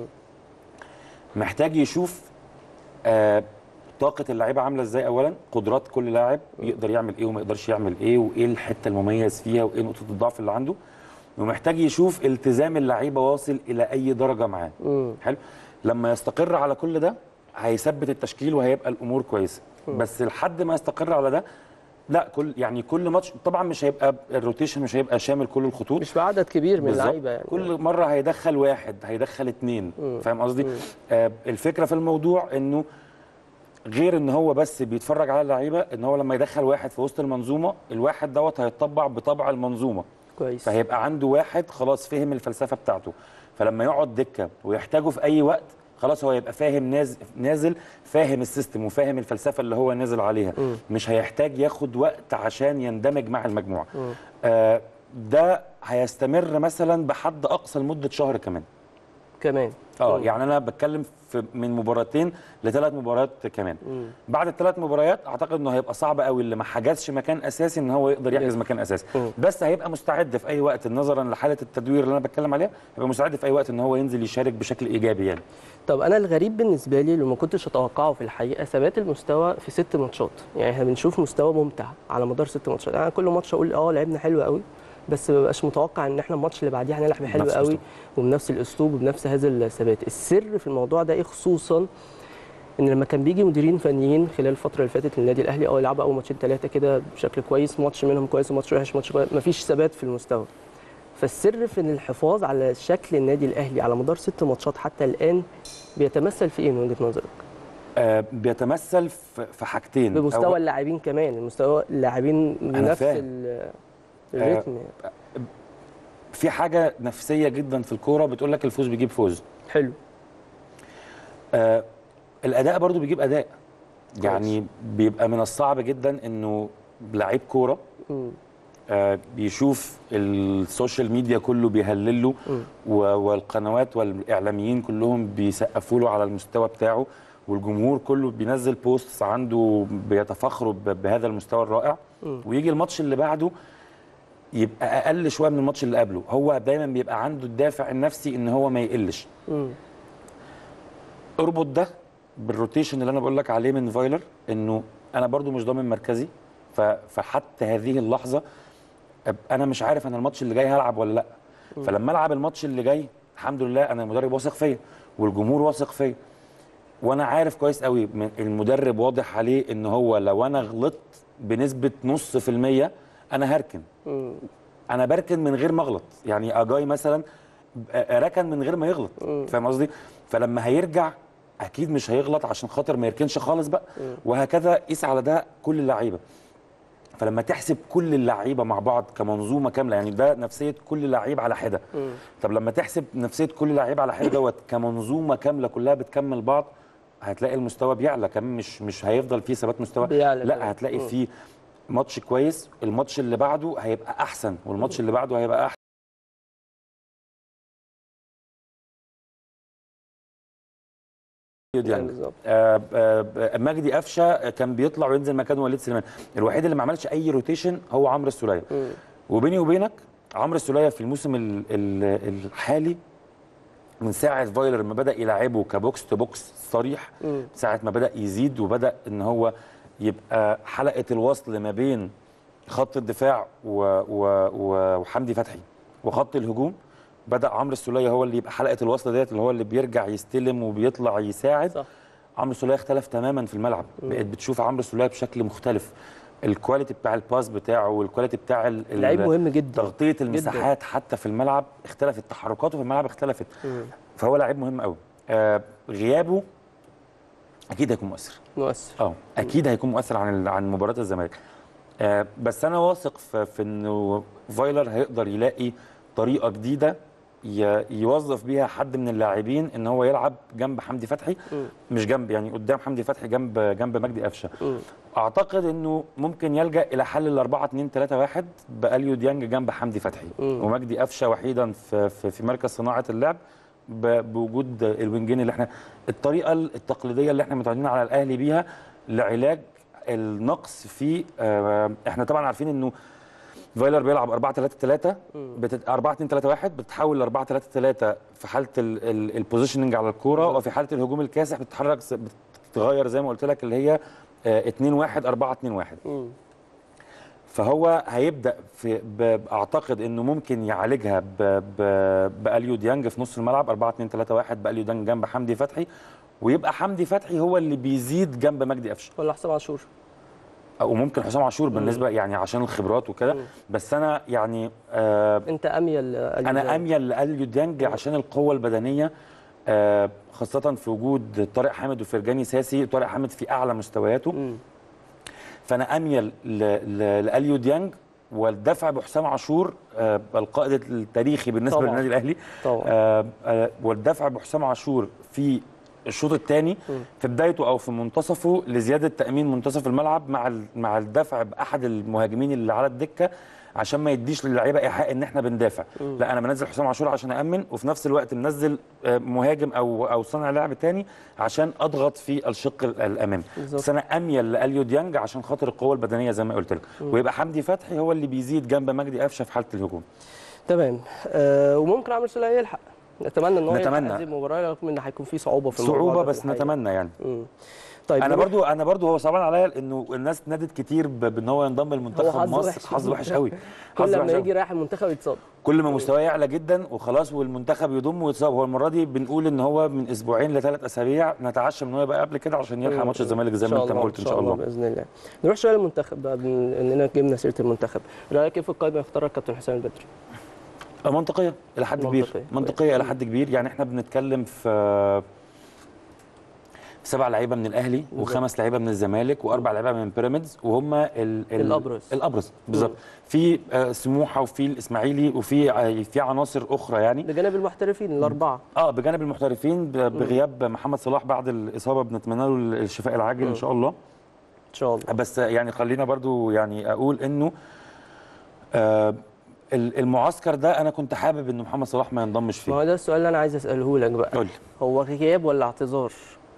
محتاج يشوف آه طاقه اللعيبه عامله ازاي اولا قدرات كل لاعب يقدر يعمل ايه وما يقدرش يعمل ايه وايه الحته المميز فيها وايه نقطه الضعف اللي عنده ومحتاج يشوف التزام اللعيبه واصل الى اي درجه معاه مم. حلو لما يستقر على كل ده هيثبت التشكيل وهيبقى الامور كويسه بس لحد ما يستقر على ده لا كل يعني كل ماتش طبعا مش هيبقى الروتيشن مش هيبقى شامل كل الخطوط مش بعدد كبير من بالظبط. اللعيبه يعني كل مره هيدخل واحد هيدخل اتنين فاهم قصدي آه الفكره في الموضوع انه غير ان هو بس بيتفرج على اللعيبه ان هو لما يدخل واحد في وسط المنظومه الواحد دوت هيتطبع بطبع المنظومه كويس فهيبقى عنده واحد خلاص فهم الفلسفه بتاعته فلما يقعد دكه ويحتاجه في اي وقت خلاص هو يبقى فاهم نازل نازل فاهم السيستم وفاهم الفلسفه اللي هو نازل عليها مش هيحتاج ياخد وقت عشان يندمج مع المجموعه آه ده هيستمر مثلا بحد اقصى لمده شهر كمان كمان اه مم. يعني انا بتكلم في من مباراتين لثلاث مباريات كمان بعد الثلاث مباريات اعتقد انه هيبقى صعب قوي اللي ما حجزش مكان اساسي ان هو يقدر يحجز مكان اساسي مم. بس هيبقى مستعد في اي وقت نظرا لحاله التدوير اللي انا بتكلم عليها هيبقى مستعد في اي وقت ان هو ينزل يشارك بشكل ايجابي يعني طب انا الغريب بالنسبه لي اللي ما كنتش اتوقعه في الحقيقه ثبات المستوى في ست ماتشات يعني احنا بنشوف مستوى ممتع على مدار ست ماتشات انا كل ماتش اقول اه لعبنا حلو قوي بس ما ببقاش متوقع ان احنا الماتش اللي بعديه هنلعب حلو بنفس قوي الأسلوب. وبنفس الاسلوب وبنفس هذا الثبات السر في الموضوع ده ايه خصوصا ان لما كان بيجي مديرين فنيين خلال الفتره اللي فاتت للنادي الاهلي اه يلعبوا اول ماتشين ثلاثه كده بشكل كويس ماتش منهم كويس وماتش وحش ماتش كويس مفيش ثبات في المستوى فالسر في ان الحفاظ على شكل النادي الاهلي على مدار ست ماتشات حتى الان بيتمثل في ايه من وجهه نظرك؟ آه بيتمثل في في حاجتين بمستوى أول- اللاعبين كمان مستوى اللاعبين أنا بنفس فاهم. ال- الريتم يعني. في حاجه نفسيه جدا في الكوره بتقول لك الفوز بيجيب فوز حلو آه الاداء برضو بيجيب اداء يعني بيبقى من الصعب جدا انه لعيب كوره مم. آه بيشوف السوشيال ميديا كله بيهلله و- والقنوات والاعلاميين كلهم بيسقفوا له على المستوى بتاعه والجمهور كله بينزل بوستس عنده بيتفخروا ب- بهذا المستوى الرائع ويجي الماتش اللي بعده يبقى اقل شويه من الماتش اللي قبله هو دايما بيبقى عنده الدافع النفسي ان هو ما يقلش مم. اربط ده بالروتيشن اللي انا بقول لك عليه من فايلر انه انا برضو مش ضامن مركزي ف- فحتى هذه اللحظه أبقى انا مش عارف انا الماتش اللي جاي هلعب ولا لا فلما العب الماتش اللي جاي الحمد لله انا المدرب واثق فيا والجمهور واثق فيا وانا عارف كويس قوي من- المدرب واضح عليه ان هو لو انا غلطت بنسبه نص في الميه انا هركن مم. انا بركن من غير ما اغلط يعني اجاي مثلا آه، ركن من غير ما يغلط فاهم قصدي فلما هيرجع اكيد مش هيغلط عشان خاطر ما يركنش خالص بقى وهكذا قيس على ده كل اللعيبه فلما تحسب كل اللعيبه مع بعض كمنظومه كامله يعني ده نفسيه كل لعيب على حده طب لما تحسب نفسيه كل لعيب على حده دوت كمنظومه كامله كلها بتكمل بعض هتلاقي المستوى بيعلى كمان مش مش هيفضل فيه ثبات مستوى بيعلى كمان. لا هتلاقي فيه ماتش كويس الماتش اللي بعده هيبقى احسن والماتش اللي بعده هيبقى احسن يعني بالظبط آه، آه، مجدي قفشه كان بيطلع وينزل مكان وليد سليمان الوحيد اللي ما عملش اي روتيشن هو عمرو السوليه وبيني وبينك عمرو السوليه في الموسم ال- ال- الحالي من ساعه فايلر ما بدا يلعبه كبوكس تو بوكس صريح ساعه ما بدا يزيد وبدا ان هو يبقى حلقه الوصل ما بين خط الدفاع و و و وحمدي فتحي وخط الهجوم بدا عمرو السوليه هو اللي يبقى حلقه الوصل ديت اللي هو اللي بيرجع يستلم وبيطلع يساعد صح عمرو السوليه اختلف تماما في الملعب بقيت بتشوف عمرو السوليه بشكل مختلف الكواليتي بتاع الباس بتاعه والكواليتي بتاع ال- ال- لعيب مهم جدا تغطيه المساحات حتى في الملعب اختلفت تحركاته في الملعب اختلفت فهو لعيب مهم قوي آه غيابه اكيد هيكون مؤثر مؤثر اه اكيد هيكون مؤثر عن ال- عن مباراه الزمالك آه بس انا واثق في, في انه فايلر هيقدر يلاقي طريقه جديده ي- يوظف بيها حد من اللاعبين ان هو يلعب جنب حمدي فتحي مش جنب يعني قدام حمدي فتحي جنب جنب مجدي قفشه اعتقد انه ممكن يلجا الى حل ال 4 2 3 1 باليو ديانج جنب حمدي فتحي ومجدي قفشه وحيدا في في, في مركز صناعه اللعب ب- بوجود الوينجين اللي احنا الطريقه التقليديه اللي احنا متعودين على الاهلي بيها لعلاج النقص في آه، احنا طبعا عارفين انه فايلر بيلعب 4 3 3 بتت... 4 2 3 1 بتتحول ل 4 3 3 في حاله ال... ال... البوزيشننج على الكوره وفي حاله الهجوم الكاسح بتتحرك ز- بتتغير زي ما قلت لك اللي هي آه، 2 1 4 2 1 مم. فهو هيبدا في ب... اعتقد انه ممكن يعالجها ب... ب... باليو ديانج في نص الملعب 4 2 3 1 باليو ديانج جنب حمدي فتحي ويبقى حمدي فتحي هو اللي بيزيد جنب مجدي قفشه ولا حسام عاشور او ممكن حسام عاشور بالنسبه يعني عشان الخبرات وكده بس انا يعني آه انت اميل لأليو انا ديانج. اميل لاليو ديانج عشان القوه البدنيه آه خاصه في وجود طارق حامد وفرجاني ساسي طارق حامد في اعلى مستوياته مم. فانا اميل ل- ل- لاليو ديانج والدفع بحسام عاشور آه القائد التاريخي بالنسبه طبعاً. للنادي الاهلي طبعا آه آه والدفع بحسام عاشور في الشوط الثاني في بدايته او في منتصفه لزياده تامين منتصف الملعب مع ال- مع الدفع باحد المهاجمين اللي على الدكه عشان ما يديش للعيبه ايحاء ان احنا بندافع لا انا منزل حسام عاشور عشان امن وفي نفس الوقت منزل آه، مهاجم او او صانع لعب تاني عشان اضغط في الشق ال- الامامي بالظبط. بس انا اميل لاليو ديانج عشان خاطر القوه البدنيه زي ما قلت لك ويبقى حمدي فتحي هو اللي بيزيد جنب مجدي قفشه في حاله الهجوم تمام آه وممكن عمرو سوليه يلحق نتمنى ان هو يلحق نتمنى. هذه المباراه رغم ان هيكون في صعوبه في الموضوع صعوبه ده بس في الحقيقة. نتمنى يعني مم. طيب انا نروح- برضو انا برضو هو صعبان عليا انه الناس نادت كتير ب- بان هو ينضم هو لمنتخب حظه مصر وحش. حظ وحش قوي حظ كل وحش ما قوي. يجي رايح المنتخب يتصاب كل ما مستواه يعلى جدا وخلاص والمنتخب يضم ويتصاب هو المره دي بنقول ان هو من اسبوعين لثلاث اسابيع نتعشى ان هو يبقى قبل كده عشان يلحق ماتش الزمالك زي ما انت ما قلت ان شاء الله باذن الله نروح شويه للمنتخب بقى بما اننا جبنا سيره المنتخب رايك ايه في القائمه يختارها الكابتن حسام البدري منطقيه الى حد كبير منطقية. منطقيه الى حد كبير يعني احنا بنتكلم في سبع لعيبه من الاهلي وخمس لعيبه من الزمالك واربع لعيبه من بيراميدز وهم ال ال الأبرز. الابرز بالظبط في آه، سموحه وفي الاسماعيلي وفي آه، في عناصر اخرى يعني بجانب المحترفين الاربعه اه بجانب المحترفين ب- بغياب محمد صلاح بعد الاصابه بنتمنى له الشفاء العاجل ان شاء الله ان شاء الله بس يعني خلينا برضو يعني اقول انه آه ال- المعسكر ده انا كنت حابب ان محمد صلاح ما ينضمش ما فيه هو ده السؤال اللي انا عايز اساله لك بقى قول لي. هو غياب ولا اعتذار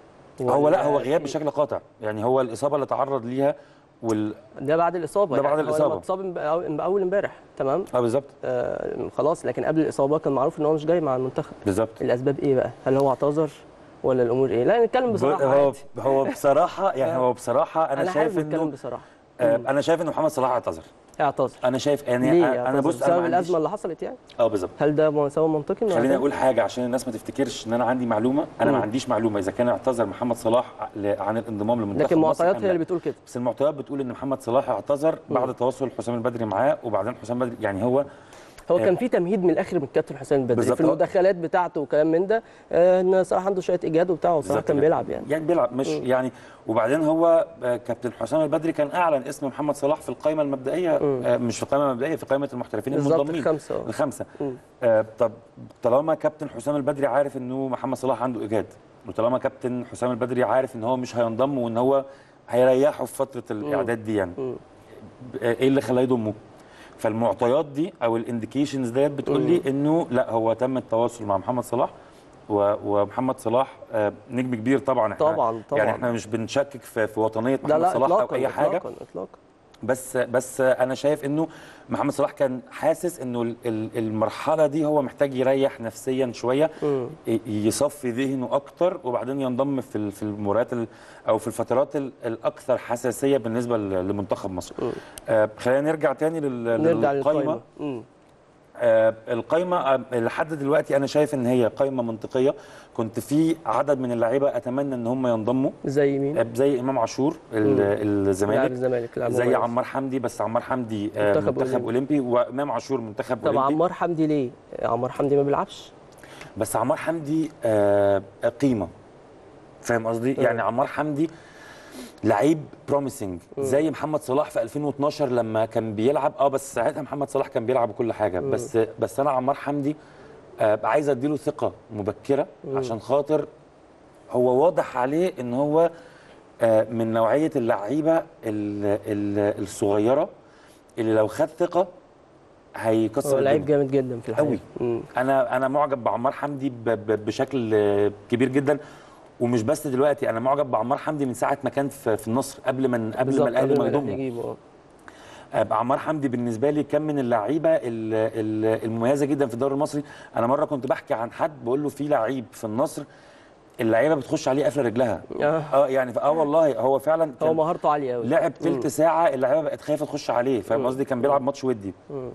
هو ولا- لا هو غياب بشكل قاطع يعني هو الاصابه اللي تعرض ليها وال ده بعد الاصابه ده بعد يعني هو الإصابة. لما اتصاب امب- اول امبارح تمام اه بالظبط آه خلاص لكن قبل الاصابه كان معروف ان هو مش جاي مع المنتخب بالظبط الاسباب ايه بقى هل هو اعتذر ولا الامور ايه لا نتكلم بصراحه هو عادي. هو بصراحه يعني هو بصراحه انا, انا شايف حابب نتكلم انه بصراحه آه انا شايف ان محمد صلاح اعتذر اعتذر انا شايف يعني ليه انا اعتذر؟ بص بسبب انا ما عنديش- الازمه اللي حصلت يعني اه بالظبط هل ده سبب منطقي إنه خليني يعتذر؟ اقول حاجه عشان الناس ما تفتكرش ان انا عندي معلومه انا ما مم. عنديش معلومه اذا كان اعتذر محمد صلاح ل- عن الانضمام لمنتخب لكن مصر المعطيات أم هي لا. اللي بتقول كده بس المعطيات بتقول ان محمد صلاح اعتذر بعد تواصل حسام البدري معاه وبعدين حسام البدري يعني هو هو آه. كان في تمهيد من الاخر من الكابتن حسين البدري بالظبط. في المداخلات بتاعته وكلام من ده آه، ان صلاح عنده شويه اجهاد وبتاع وصلاح بالظبط كان كده. بيلعب يعني يعني بيلعب مش يعني وبعدين هو آه، كابتن حسام البدري كان اعلن اسم محمد صلاح في القائمه المبدئيه آه، مش في القائمه المبدئيه في قائمه المحترفين بالظبط المنضمين الخمسه آه. الخمسه مم. آه طب طالما كابتن حسام البدري عارف انه محمد صلاح عنده اجهاد وطالما كابتن حسام البدري عارف ان هو مش هينضم وان هو هيريحه في فتره الاعداد دي يعني مم. آه، ايه اللي خلاه يضمه فالمعطيات دي او الانديكيشنز ديت بتقول لي انه لا هو تم التواصل مع محمد صلاح و- ومحمد صلاح آه، نجم كبير طبعا احنا طبعاً، طبعاً. يعني احنا مش بنشكك في, في وطنيه لا محمد لا صلاح او اطلاقا اي حاجه اطلاقا اطلاقا بس بس انا شايف انه محمد صلاح كان حاسس انه ال- ال- المرحله دي هو محتاج يريح نفسيا شويه مم. ي- يصفي ذهنه اكتر وبعدين ينضم في ال- في المباريات ال- او في الفترات ال- الاكثر حساسيه بالنسبه ل- لمنتخب مصر آه خلينا نرجع تاني لل- نرجع للقائمه للقائمه مم. آه، القايمه آه، لحد دلوقتي انا شايف ان هي قايمه منطقيه كنت في عدد من اللعيبه اتمنى ان هم ينضموا زي مين؟ آه، زي امام عاشور ال- مم. لاعب الزمالك الزمالك لاعب زي مميز. عمار حمدي بس عمار حمدي آه، منتخب منتخب أولمبي. اولمبي وامام عاشور منتخب طب اولمبي عمار حمدي ليه؟ عمار حمدي ما بيلعبش بس عمار حمدي آه، قيمه فاهم قصدي يعني عمار حمدي لعيب بروميسنج زي محمد صلاح في 2012 لما كان بيلعب اه بس ساعتها محمد صلاح كان بيلعب وكل حاجه بس بس انا عمار حمدي آه عايز اديله ثقه مبكره عشان خاطر هو واضح عليه ان هو آه من نوعيه اللعيبه ال- ال- الصغيره اللي لو خد ثقه هيكسر هو لعيب الدنيا. جامد جدا في الحقيقه قوي مم. انا انا معجب بعمار حمدي ب- ب- بشكل آه، كبير جدا ومش بس دلوقتي انا معجب بعمار حمدي من ساعه ما كان في في النصر قبل ما قبل بالظبط، ما الاهلي قبل ما الأهلي يضمه يجيبه آه. آه، عمار حمدي بالنسبه لي كان من اللعيبه ال- ال- المميزه جدا في الدوري المصري انا مره كنت بحكي عن حد بقول له في لعيب في النصر اللعيبه بتخش عليه قافله رجلها آه. اه يعني اه والله هو فعلا هو كان مهارته عاليه قوي لعب تلت ساعه اللعيبه بقت خايفه تخش عليه فاهم قصدي كان بيلعب ماتش ودي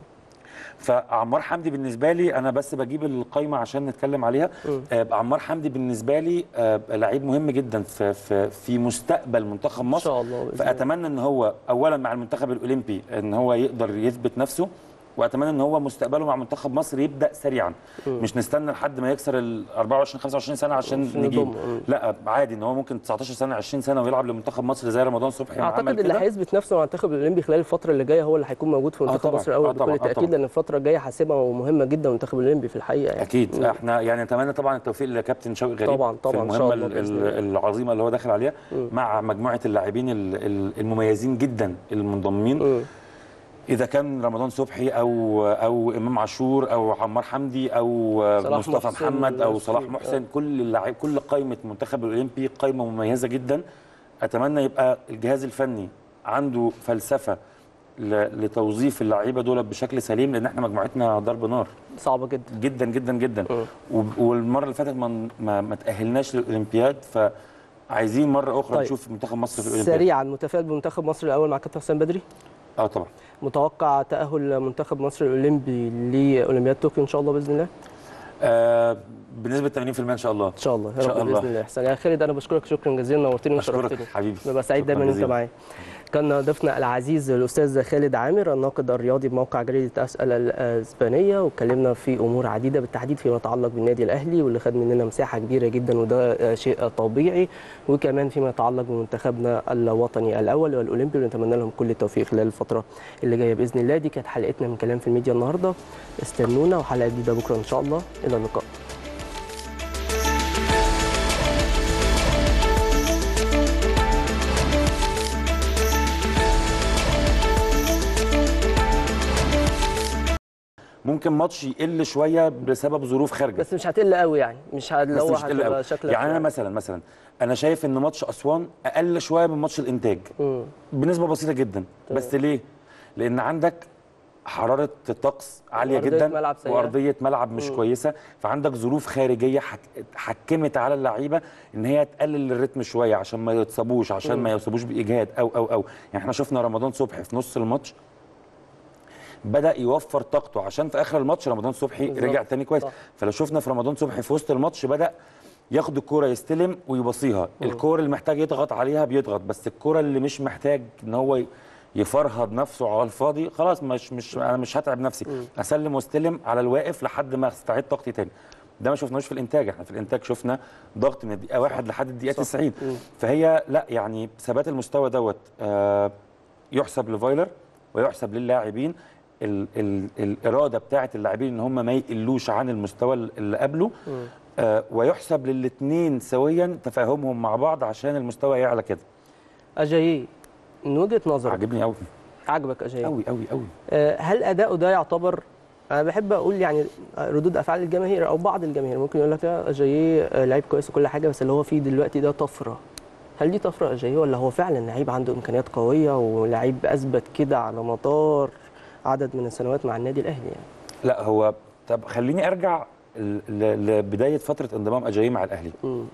فعمار حمدي بالنسبه لي انا بس بجيب القايمه عشان نتكلم عليها آه عمار حمدي بالنسبه لي آه لعيب مهم جدا في في في مستقبل منتخب مصر شاء الله بإذن الله. فاتمنى ان هو اولا مع المنتخب الاولمبي ان هو يقدر يثبت نفسه واتمنى ان هو مستقبله مع منتخب مصر يبدا سريعا مش نستنى لحد ما يكسر ال 24 25 سنه عشان عشان نجيب يضم. مم. لا عادي ان هو ممكن 19 سنه 20 سنه ويلعب لمنتخب مصر زي رمضان صبحي ما عمل اعتقد اللي كده. هيثبت نفسه مع المنتخب الاولمبي خلال الفتره اللي جايه هو اللي هيكون موجود في آه منتخب طبعاً. مصر الاول آه طبعاً. بكل آه تاكيد طبعاً. لان الفتره الجايه حاسمه ومهمه جدا المنتخب الاولمبي في الحقيقه يعني اكيد مم. احنا يعني نتمنى طبعا التوفيق لكابتن شوقي غريب طبعاً، طبعاً، في إن شاء المهمه الله ال- بإذن ال- الله. العظيمه اللي هو داخل عليها مع مجموعه اللاعبين ال- ال- المميزين جدا المنضمين مم. اذا كان رمضان صبحي او او امام عاشور او عمار حمدي او صلاح مصطفى محسن محمد او والأسطوري. صلاح محسن كل اللاعب كل قائمه المنتخب الاولمبي قائمه مميزه جدا اتمنى يبقى الجهاز الفني عنده فلسفه ل- لتوظيف اللعيبه دول بشكل سليم لان احنا مجموعتنا ضرب نار صعبه جدا جدا جدا جدا مم. وب- والمره اللي فاتت ما ما, ما تاهلناش للاولمبياد فعايزين مره اخرى طيب. نشوف منتخب مصر في الاولمبياد سريعا متفائل بمنتخب مصر الاول مع كابتن حسام بدري اه طبعا متوقع تاهل منتخب مصر الاولمبي لاولمبياد طوكيو ان شاء الله باذن الله آه بنسبه 80% ان شاء الله ان شاء الله يا إن شاء رب الله. باذن الله احسن يا خالد انا بشكرك شكرا جزيلا نورتني اشكرك وشرفتني حبيبي ببقى سعيد شكراً دايما ان انت جزيلاً. معايا كان ضيفنا العزيز الاستاذ خالد عامر الناقد الرياضي بموقع جريده اسال الاسبانيه واتكلمنا في امور عديده بالتحديد فيما يتعلق بالنادي الاهلي واللي خد مننا مساحه كبيره جدا وده شيء طبيعي وكمان فيما يتعلق بمنتخبنا الوطني الاول والاولمبي ونتمنى لهم كل التوفيق خلال الفتره اللي جايه باذن الله دي كانت حلقتنا من كلام في الميديا النهارده استنونا وحلقه جديده بكره ان شاء الله الى اللقاء ممكن ماتش يقل شويه بسبب ظروف خارجه بس مش هتقل قوي يعني مش اللي بس هو مش هتقل هتبقى قوي. شكلك يعني انا مثلا مثلا انا شايف ان ماتش اسوان اقل شويه من ماتش الانتاج مم. بنسبه بسيطه جدا بس ليه لان عندك حراره الطقس عاليه وأرضية جدا ملعب سيئة. وارضيه ملعب مش كويسه فعندك ظروف خارجيه حك... حكمت على اللعيبه ان هي تقلل الريتم شويه عشان ما يتصابوش عشان ما يصابوش باجهاد او او او يعني احنا شفنا رمضان صبحي في نص الماتش بدا يوفر طاقته عشان في اخر الماتش رمضان صبحي بالظبط. رجع تاني كويس صح. فلو شفنا في رمضان صبحي في وسط الماتش بدا ياخد الكوره يستلم ويبصيها الكوره اللي محتاج يضغط عليها بيضغط بس الكوره اللي مش محتاج ان هو ي- يفرهد نفسه على الفاضي خلاص مش مش انا مش هتعب نفسي اسلم واستلم على الواقف لحد ما استعيد طاقتي تاني ده ما شفناهوش في الانتاج احنا في الانتاج شفنا ضغط من الدقيقه واحد لحد الدقيقه 90 فهي لا يعني ثبات المستوى دوت آه يحسب لفايلر ويحسب للاعبين ال ال الاراده بتاعه اللاعبين ان هم ما يقلوش عن المستوى اللي قبله آه ويحسب للاثنين سويا تفاهمهم مع بعض عشان المستوى يعلى كده اجاييه من وجهه نظرك عجبني قوي عجبك اجاييه قوي قوي قوي آه، هل اداؤه ده يعتبر انا بحب اقول يعني ردود افعال الجماهير او بعض الجماهير ممكن يقول لك يا اجاييه آه، لعيب كويس وكل حاجه بس اللي هو فيه دلوقتي ده طفره هل دي طفره اجاييه ولا هو فعلا لعيب عنده امكانيات قويه ولعيب اثبت كده على مدار عدد من السنوات مع النادي الاهلي يعني لا هو طب خليني ارجع ل- ل- لبدايه فتره انضمام اجاييه مع الاهلي مم.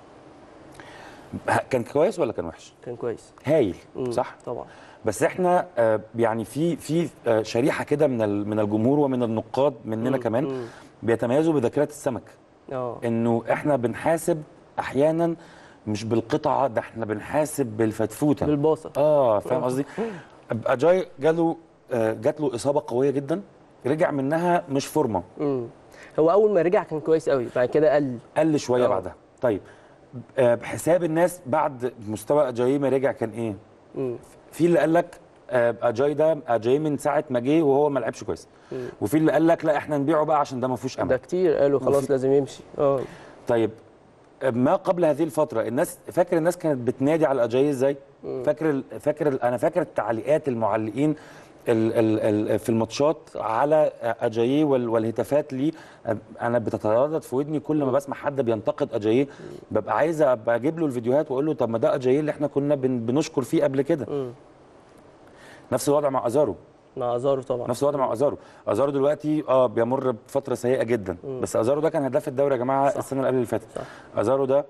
ه- كان كويس ولا كان وحش كان كويس هايل مم. صح طبعا بس احنا آه، يعني في في آه، شريحه كده من ال- من الجمهور ومن النقاد مننا مم. كمان مم. بيتميزوا بذاكره السمك اه انه احنا بنحاسب احيانا مش بالقطعه ده احنا بنحاسب بالفتفوته بالباصه اه فاهم آه. قصدي اجاي جاله آه، جات له اصابه قويه جدا رجع منها مش فورمه مم. هو اول ما رجع كان كويس قوي بعد كده قل قل شويه آه. بعدها طيب آه، بحساب الناس بعد مستوى اجاي ما رجع كان ايه مم. في اللي قال لك آه، اجاي ده اجاي من ساعه ما جه وهو ما لعبش كويس وفي اللي قال لك لا احنا نبيعه بقى عشان ده ما فيهوش ده امل كتير قالوا خلاص وفي- لازم يمشي اه طيب ما قبل هذه الفتره الناس فاكر الناس كانت بتنادي على اجاي ازاي فاكر ال- فاكر ال- انا فاكر التعليقات المعلقين ال ال ال في الماتشات على اجاييه وال- والهتافات ليه انا بتتردد في ودني كل ما بسمع حد بينتقد اجاييه ببقى عايز ابقى اجيب له الفيديوهات واقول له طب ما ده اجاييه اللي احنا كنا بن بنشكر فيه قبل كده مم. نفس الوضع مع ازارو مع ازارو طبعا نفس الوضع مع ازارو ازارو دلوقتي اه بيمر بفتره سيئه جدا بس ازارو ده كان هداف الدوري يا جماعه صح. السنه اللي قبل اللي فاتت صح. ازارو ده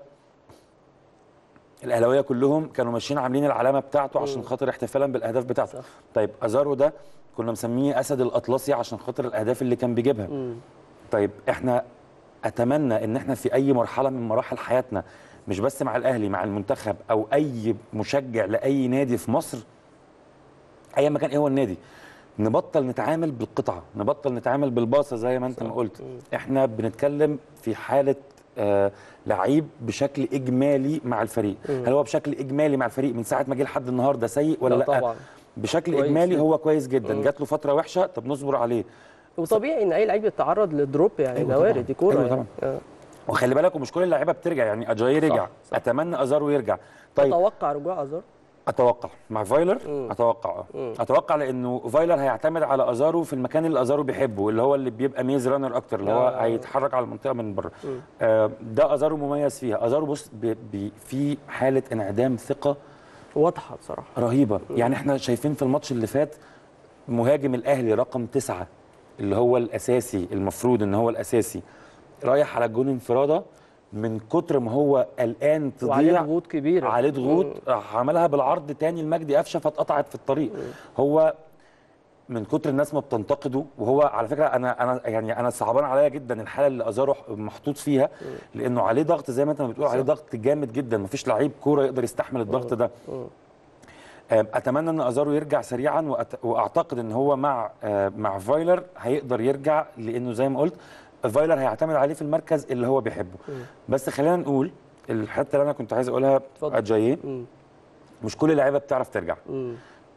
الاهلاويه كلهم كانوا ماشيين عاملين العلامه بتاعته عشان خاطر احتفالا بالاهداف بتاعته صح. طيب ازارو ده كنا مسميه اسد الاطلسي عشان خاطر الاهداف اللي كان بيجيبها مم. طيب احنا اتمنى ان احنا في اي مرحله من مراحل حياتنا مش بس مع الاهلي مع المنتخب او اي مشجع لاي نادي في مصر ايا ما كان ايه هو النادي نبطل نتعامل بالقطعه نبطل نتعامل بالباصه زي ما انت ما قلت احنا بنتكلم في حاله آه لعيب بشكل اجمالي مع الفريق هل هو بشكل اجمالي مع الفريق من ساعه ما جه لحد النهارده سيء ولا لا لا, طبعا. بشكل كويس اجمالي جدا. هو كويس جدا جات له فتره وحشه طب نصبر عليه وطبيعي ان اي لعيب يتعرض للدروب يعني أيوة ده طبعاً. وارد دي كوره أيوة يعني. آه. وخلي بالك ومش كل اللعيبه بترجع يعني اجاي رجع صح. اتمنى ازارو يرجع طيب اتوقع رجوع ازار اتوقع مع فايلر اتوقع اه اتوقع لانه فايلر هيعتمد على ازارو في المكان اللي ازارو بيحبه اللي هو اللي بيبقى ميز رانر اكتر اللي هو آه. هيتحرك على المنطقه من بره آه ده ازارو مميز فيها ازارو بص بي بي في حاله انعدام ثقه واضحه بصراحه رهيبه يعني احنا شايفين في الماتش اللي فات مهاجم الاهلي رقم تسعة اللي هو الاساسي المفروض ان هو الاساسي رايح على الجون انفراده من كتر ما هو قلقان وعليه تضيع ضغوط كبيره عليه ضغوط راح عملها بالعرض تاني لمجدي قفشه فاتقطعت في الطريق هو من كتر الناس ما بتنتقده وهو على فكره انا انا يعني انا صعبان عليا جدا الحاله اللي ازارو محطوط فيها لانه عليه ضغط زي ما انت ما بتقول عليه ضغط جامد جدا مفيش لعيب كوره يقدر يستحمل الضغط ده آه، اتمنى ان ازارو يرجع سريعا وأت- واعتقد ان هو مع آه، مع فايلر هيقدر يرجع لانه زي ما قلت فايلر هيعتمد عليه في المركز اللي هو بيحبه بس خلينا نقول الحته اللي انا كنت عايز اقولها اتفضل. اجاييه مم. مش كل اللعيبه بتعرف ترجع مم.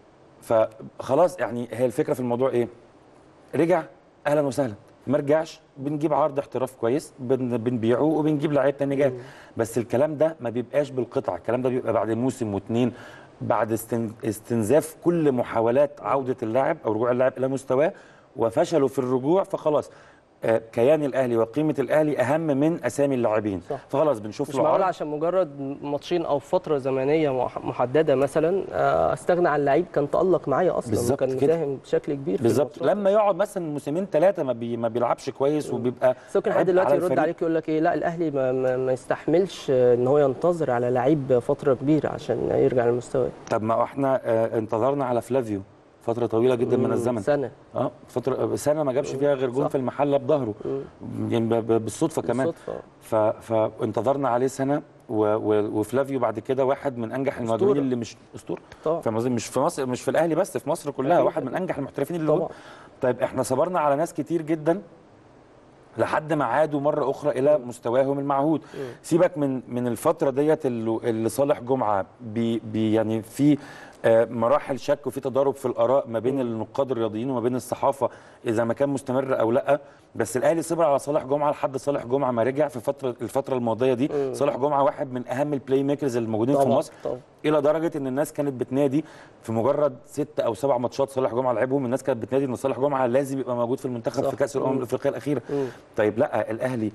فخلاص يعني هي الفكره في الموضوع ايه رجع اهلا وسهلا ما رجعش بنجيب عرض احتراف كويس بن بنبيعه وبنجيب لعيب تاني جاي بس الكلام ده ما بيبقاش بالقطع الكلام ده بيبقى بعد موسم واتنين بعد استن استنزاف كل محاولات عوده اللاعب او رجوع اللاعب الى مستواه وفشلوا في الرجوع فخلاص آه، كيان الاهلي وقيمه الاهلي اهم من اسامي اللاعبين صح. فخلاص بنشوف مش له معقول عرض عشان مجرد ماتشين او فتره زمنيه مح- محدده مثلا آه، استغنى عن لعيب كان تالق معايا اصلا بالظبط وكان كده. مساهم بشكل كبير في بالظبط الماتشات. لما يقعد مثلا موسمين ثلاثه ما, بي ما بيلعبش كويس وبيبقى بس ممكن حد عبء دلوقتي على يرد الفريق. عليك يقول لك ايه لا الاهلي ما, ما, ما يستحملش آه، ان هو ينتظر على لعيب فتره كبيره عشان يرجع للمستوى طب ما احنا آه، انتظرنا على فلافيو فتره طويله جدا من الزمن سنه اه فتره سنه ما جابش فيها غير جون صح. في المحله بظهره يعني ب- ب- بالصدفه كمان بالصدفة. ف... فانتظرنا عليه سنه و... و... وفلافيو بعد كده واحد من انجح المهاجمين أسطورة. اللي مش اسطوره طبعا. فاهم قصدي مش في مصر مش في الاهلي بس في مصر كلها أكيد. واحد من انجح المحترفين اللي طبعا. هو طيب احنا صبرنا على ناس كتير جدا لحد ما عادوا مره اخرى الى مستواهم المعهود سيبك من من الفتره ديت اللي, اللي صالح جمعه بي بي يعني في آه، مراحل شك وفي تضارب في الاراء ما بين النقاد الرياضيين وما بين الصحافه اذا ما كان مستمر او لا بس الاهلي صبر على صالح جمعه لحد صالح جمعه ما رجع في فتره الفتره الماضيه دي صالح جمعه واحد من اهم البلاي ميكرز الموجودين في طبعا، مصر طبعا. الى درجه ان الناس كانت بتنادي في مجرد ست او سبع ماتشات صالح جمعه لعبهم الناس كانت بتنادي ان صالح جمعه لازم يبقى موجود في المنتخب صح. في كاس الامم مم. الافريقيه الاخيره مم. طيب لا الاهلي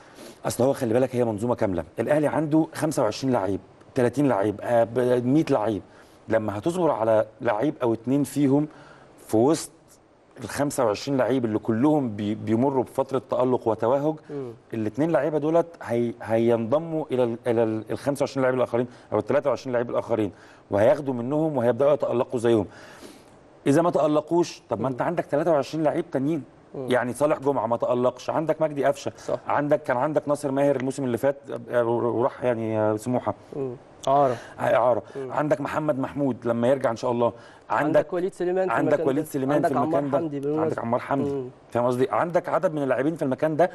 اصل هو خلي بالك هي منظومه كامله الاهلي عنده 25 لعيب 30 لعيب آه، ب- 100 لعيب لما هتصبر على لعيب او اتنين فيهم في وسط ال 25 لعيب اللي كلهم بي بيمروا بفتره تالق وتوهج الاثنين لعيبه دولت هي هينضموا الى ال الى ال 25 لعيب الاخرين او ال 23 لعيب الاخرين وهياخدوا منهم وهيبداوا يتالقوا زيهم اذا ما تالقوش طب ما انت عندك 23 لعيب تانيين يعني صالح جمعه ما تالقش عندك مجدي قفشه صح. عندك كان عندك ناصر ماهر الموسم اللي فات آه، وراح يعني آه، سموحه مم. عارف اعاره عندك محمد محمود لما يرجع ان شاء الله عندك عندك وليد سليمان في عندك المكان وليد ده. سليمان عندك في المكان عمار ده حمدي عندك بالمناسبة. عمار حمدي مم. فاهم قصدي عندك عدد من اللاعبين في المكان ده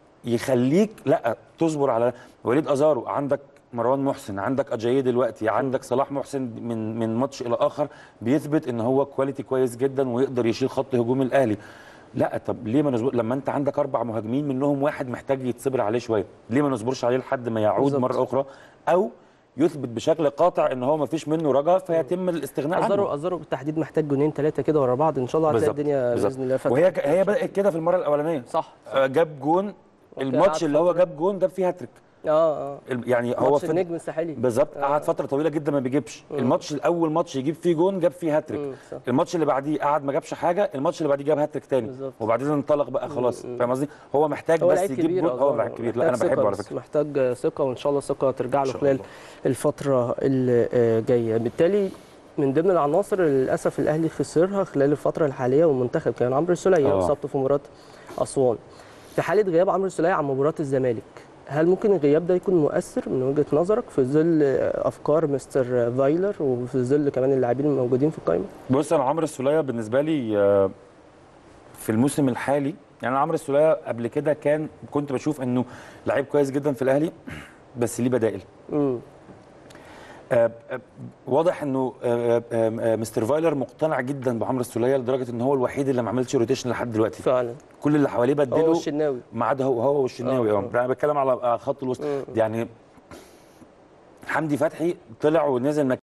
يخليك لا تصبر على وليد ازارو عندك مروان محسن عندك اجاييه دلوقتي عندك صلاح محسن من من ماتش الى اخر بيثبت ان هو كواليتي كويس جدا ويقدر يشيل خط هجوم الاهلي لا طب ليه ما نصبر لما انت عندك اربع مهاجمين منهم واحد محتاج يتصبر عليه شويه ليه ما نصبرش عليه لحد ما يعود بالظبط. مره اخرى او يثبت بشكل قاطع ان هو ما فيش منه رجا فيتم الاستغناء ازارو عنه ازارو بالتحديد محتاج جونين ثلاثه كده ورا بعض ان شاء الله هتلاقي بالظبط، الدنيا بالظبط. باذن الله فتحت. وهي هي بدات كده في المره الاولانيه صح آه، جاب جون الماتش قعد اللي هو فترة. جاب جون جاب فيه هاتريك اه اه ال- يعني هو ماتش في النجم الساحلي بالظبط قعد فتره طويله جدا ما بيجيبش الماتش الاول ماتش يجيب فيه جون جاب فيه هاتريك مم، صح. الماتش اللي بعديه قعد ما جابش حاجه الماتش اللي بعديه جاب هاتريك تاني بالظبط. وبعدين انطلق بقى خلاص فاهم قصدي هو محتاج هو بس لعيب يجيب كبير جون هو أظن. لعيب كبير لا انا محتاج بحبه ثقة على بس فكره محتاج ثقه وان شاء الله الثقه ترجع له شاء خلال الله. الفتره اللي آه، جايه بالتالي من ضمن العناصر اللي للاسف الاهلي خسرها خلال الفتره الحاليه والمنتخب كان عمرو السوليه آه. اصابته في مباراه اسوان في حاله غياب عمرو السوليه عن مباراه الزمالك هل ممكن الغياب ده يكون مؤثر من وجهه نظرك في ظل آه، افكار مستر فايلر وفي ظل كمان اللاعبين الموجودين في القائمه؟ بص انا عمرو السوليه بالنسبه لي آه، في الموسم الحالي يعني عمرو السوليه قبل كده كان كنت بشوف انه لعيب كويس جدا في الاهلي بس ليه بدائل امم آه، آه، واضح انه آه، آه، آه، مستر فايلر مقتنع جدا بعمرو السوليه لدرجه ان هو الوحيد اللي ما عملش روتيشن لحد دلوقتي فعلا كل اللي حواليه هو بدلوا الشناوي ما عدا هو هو والشناوي آه، اه انا بتكلم على آه، خط الوسط يعني حمدي فتحي طلع ونزل مكان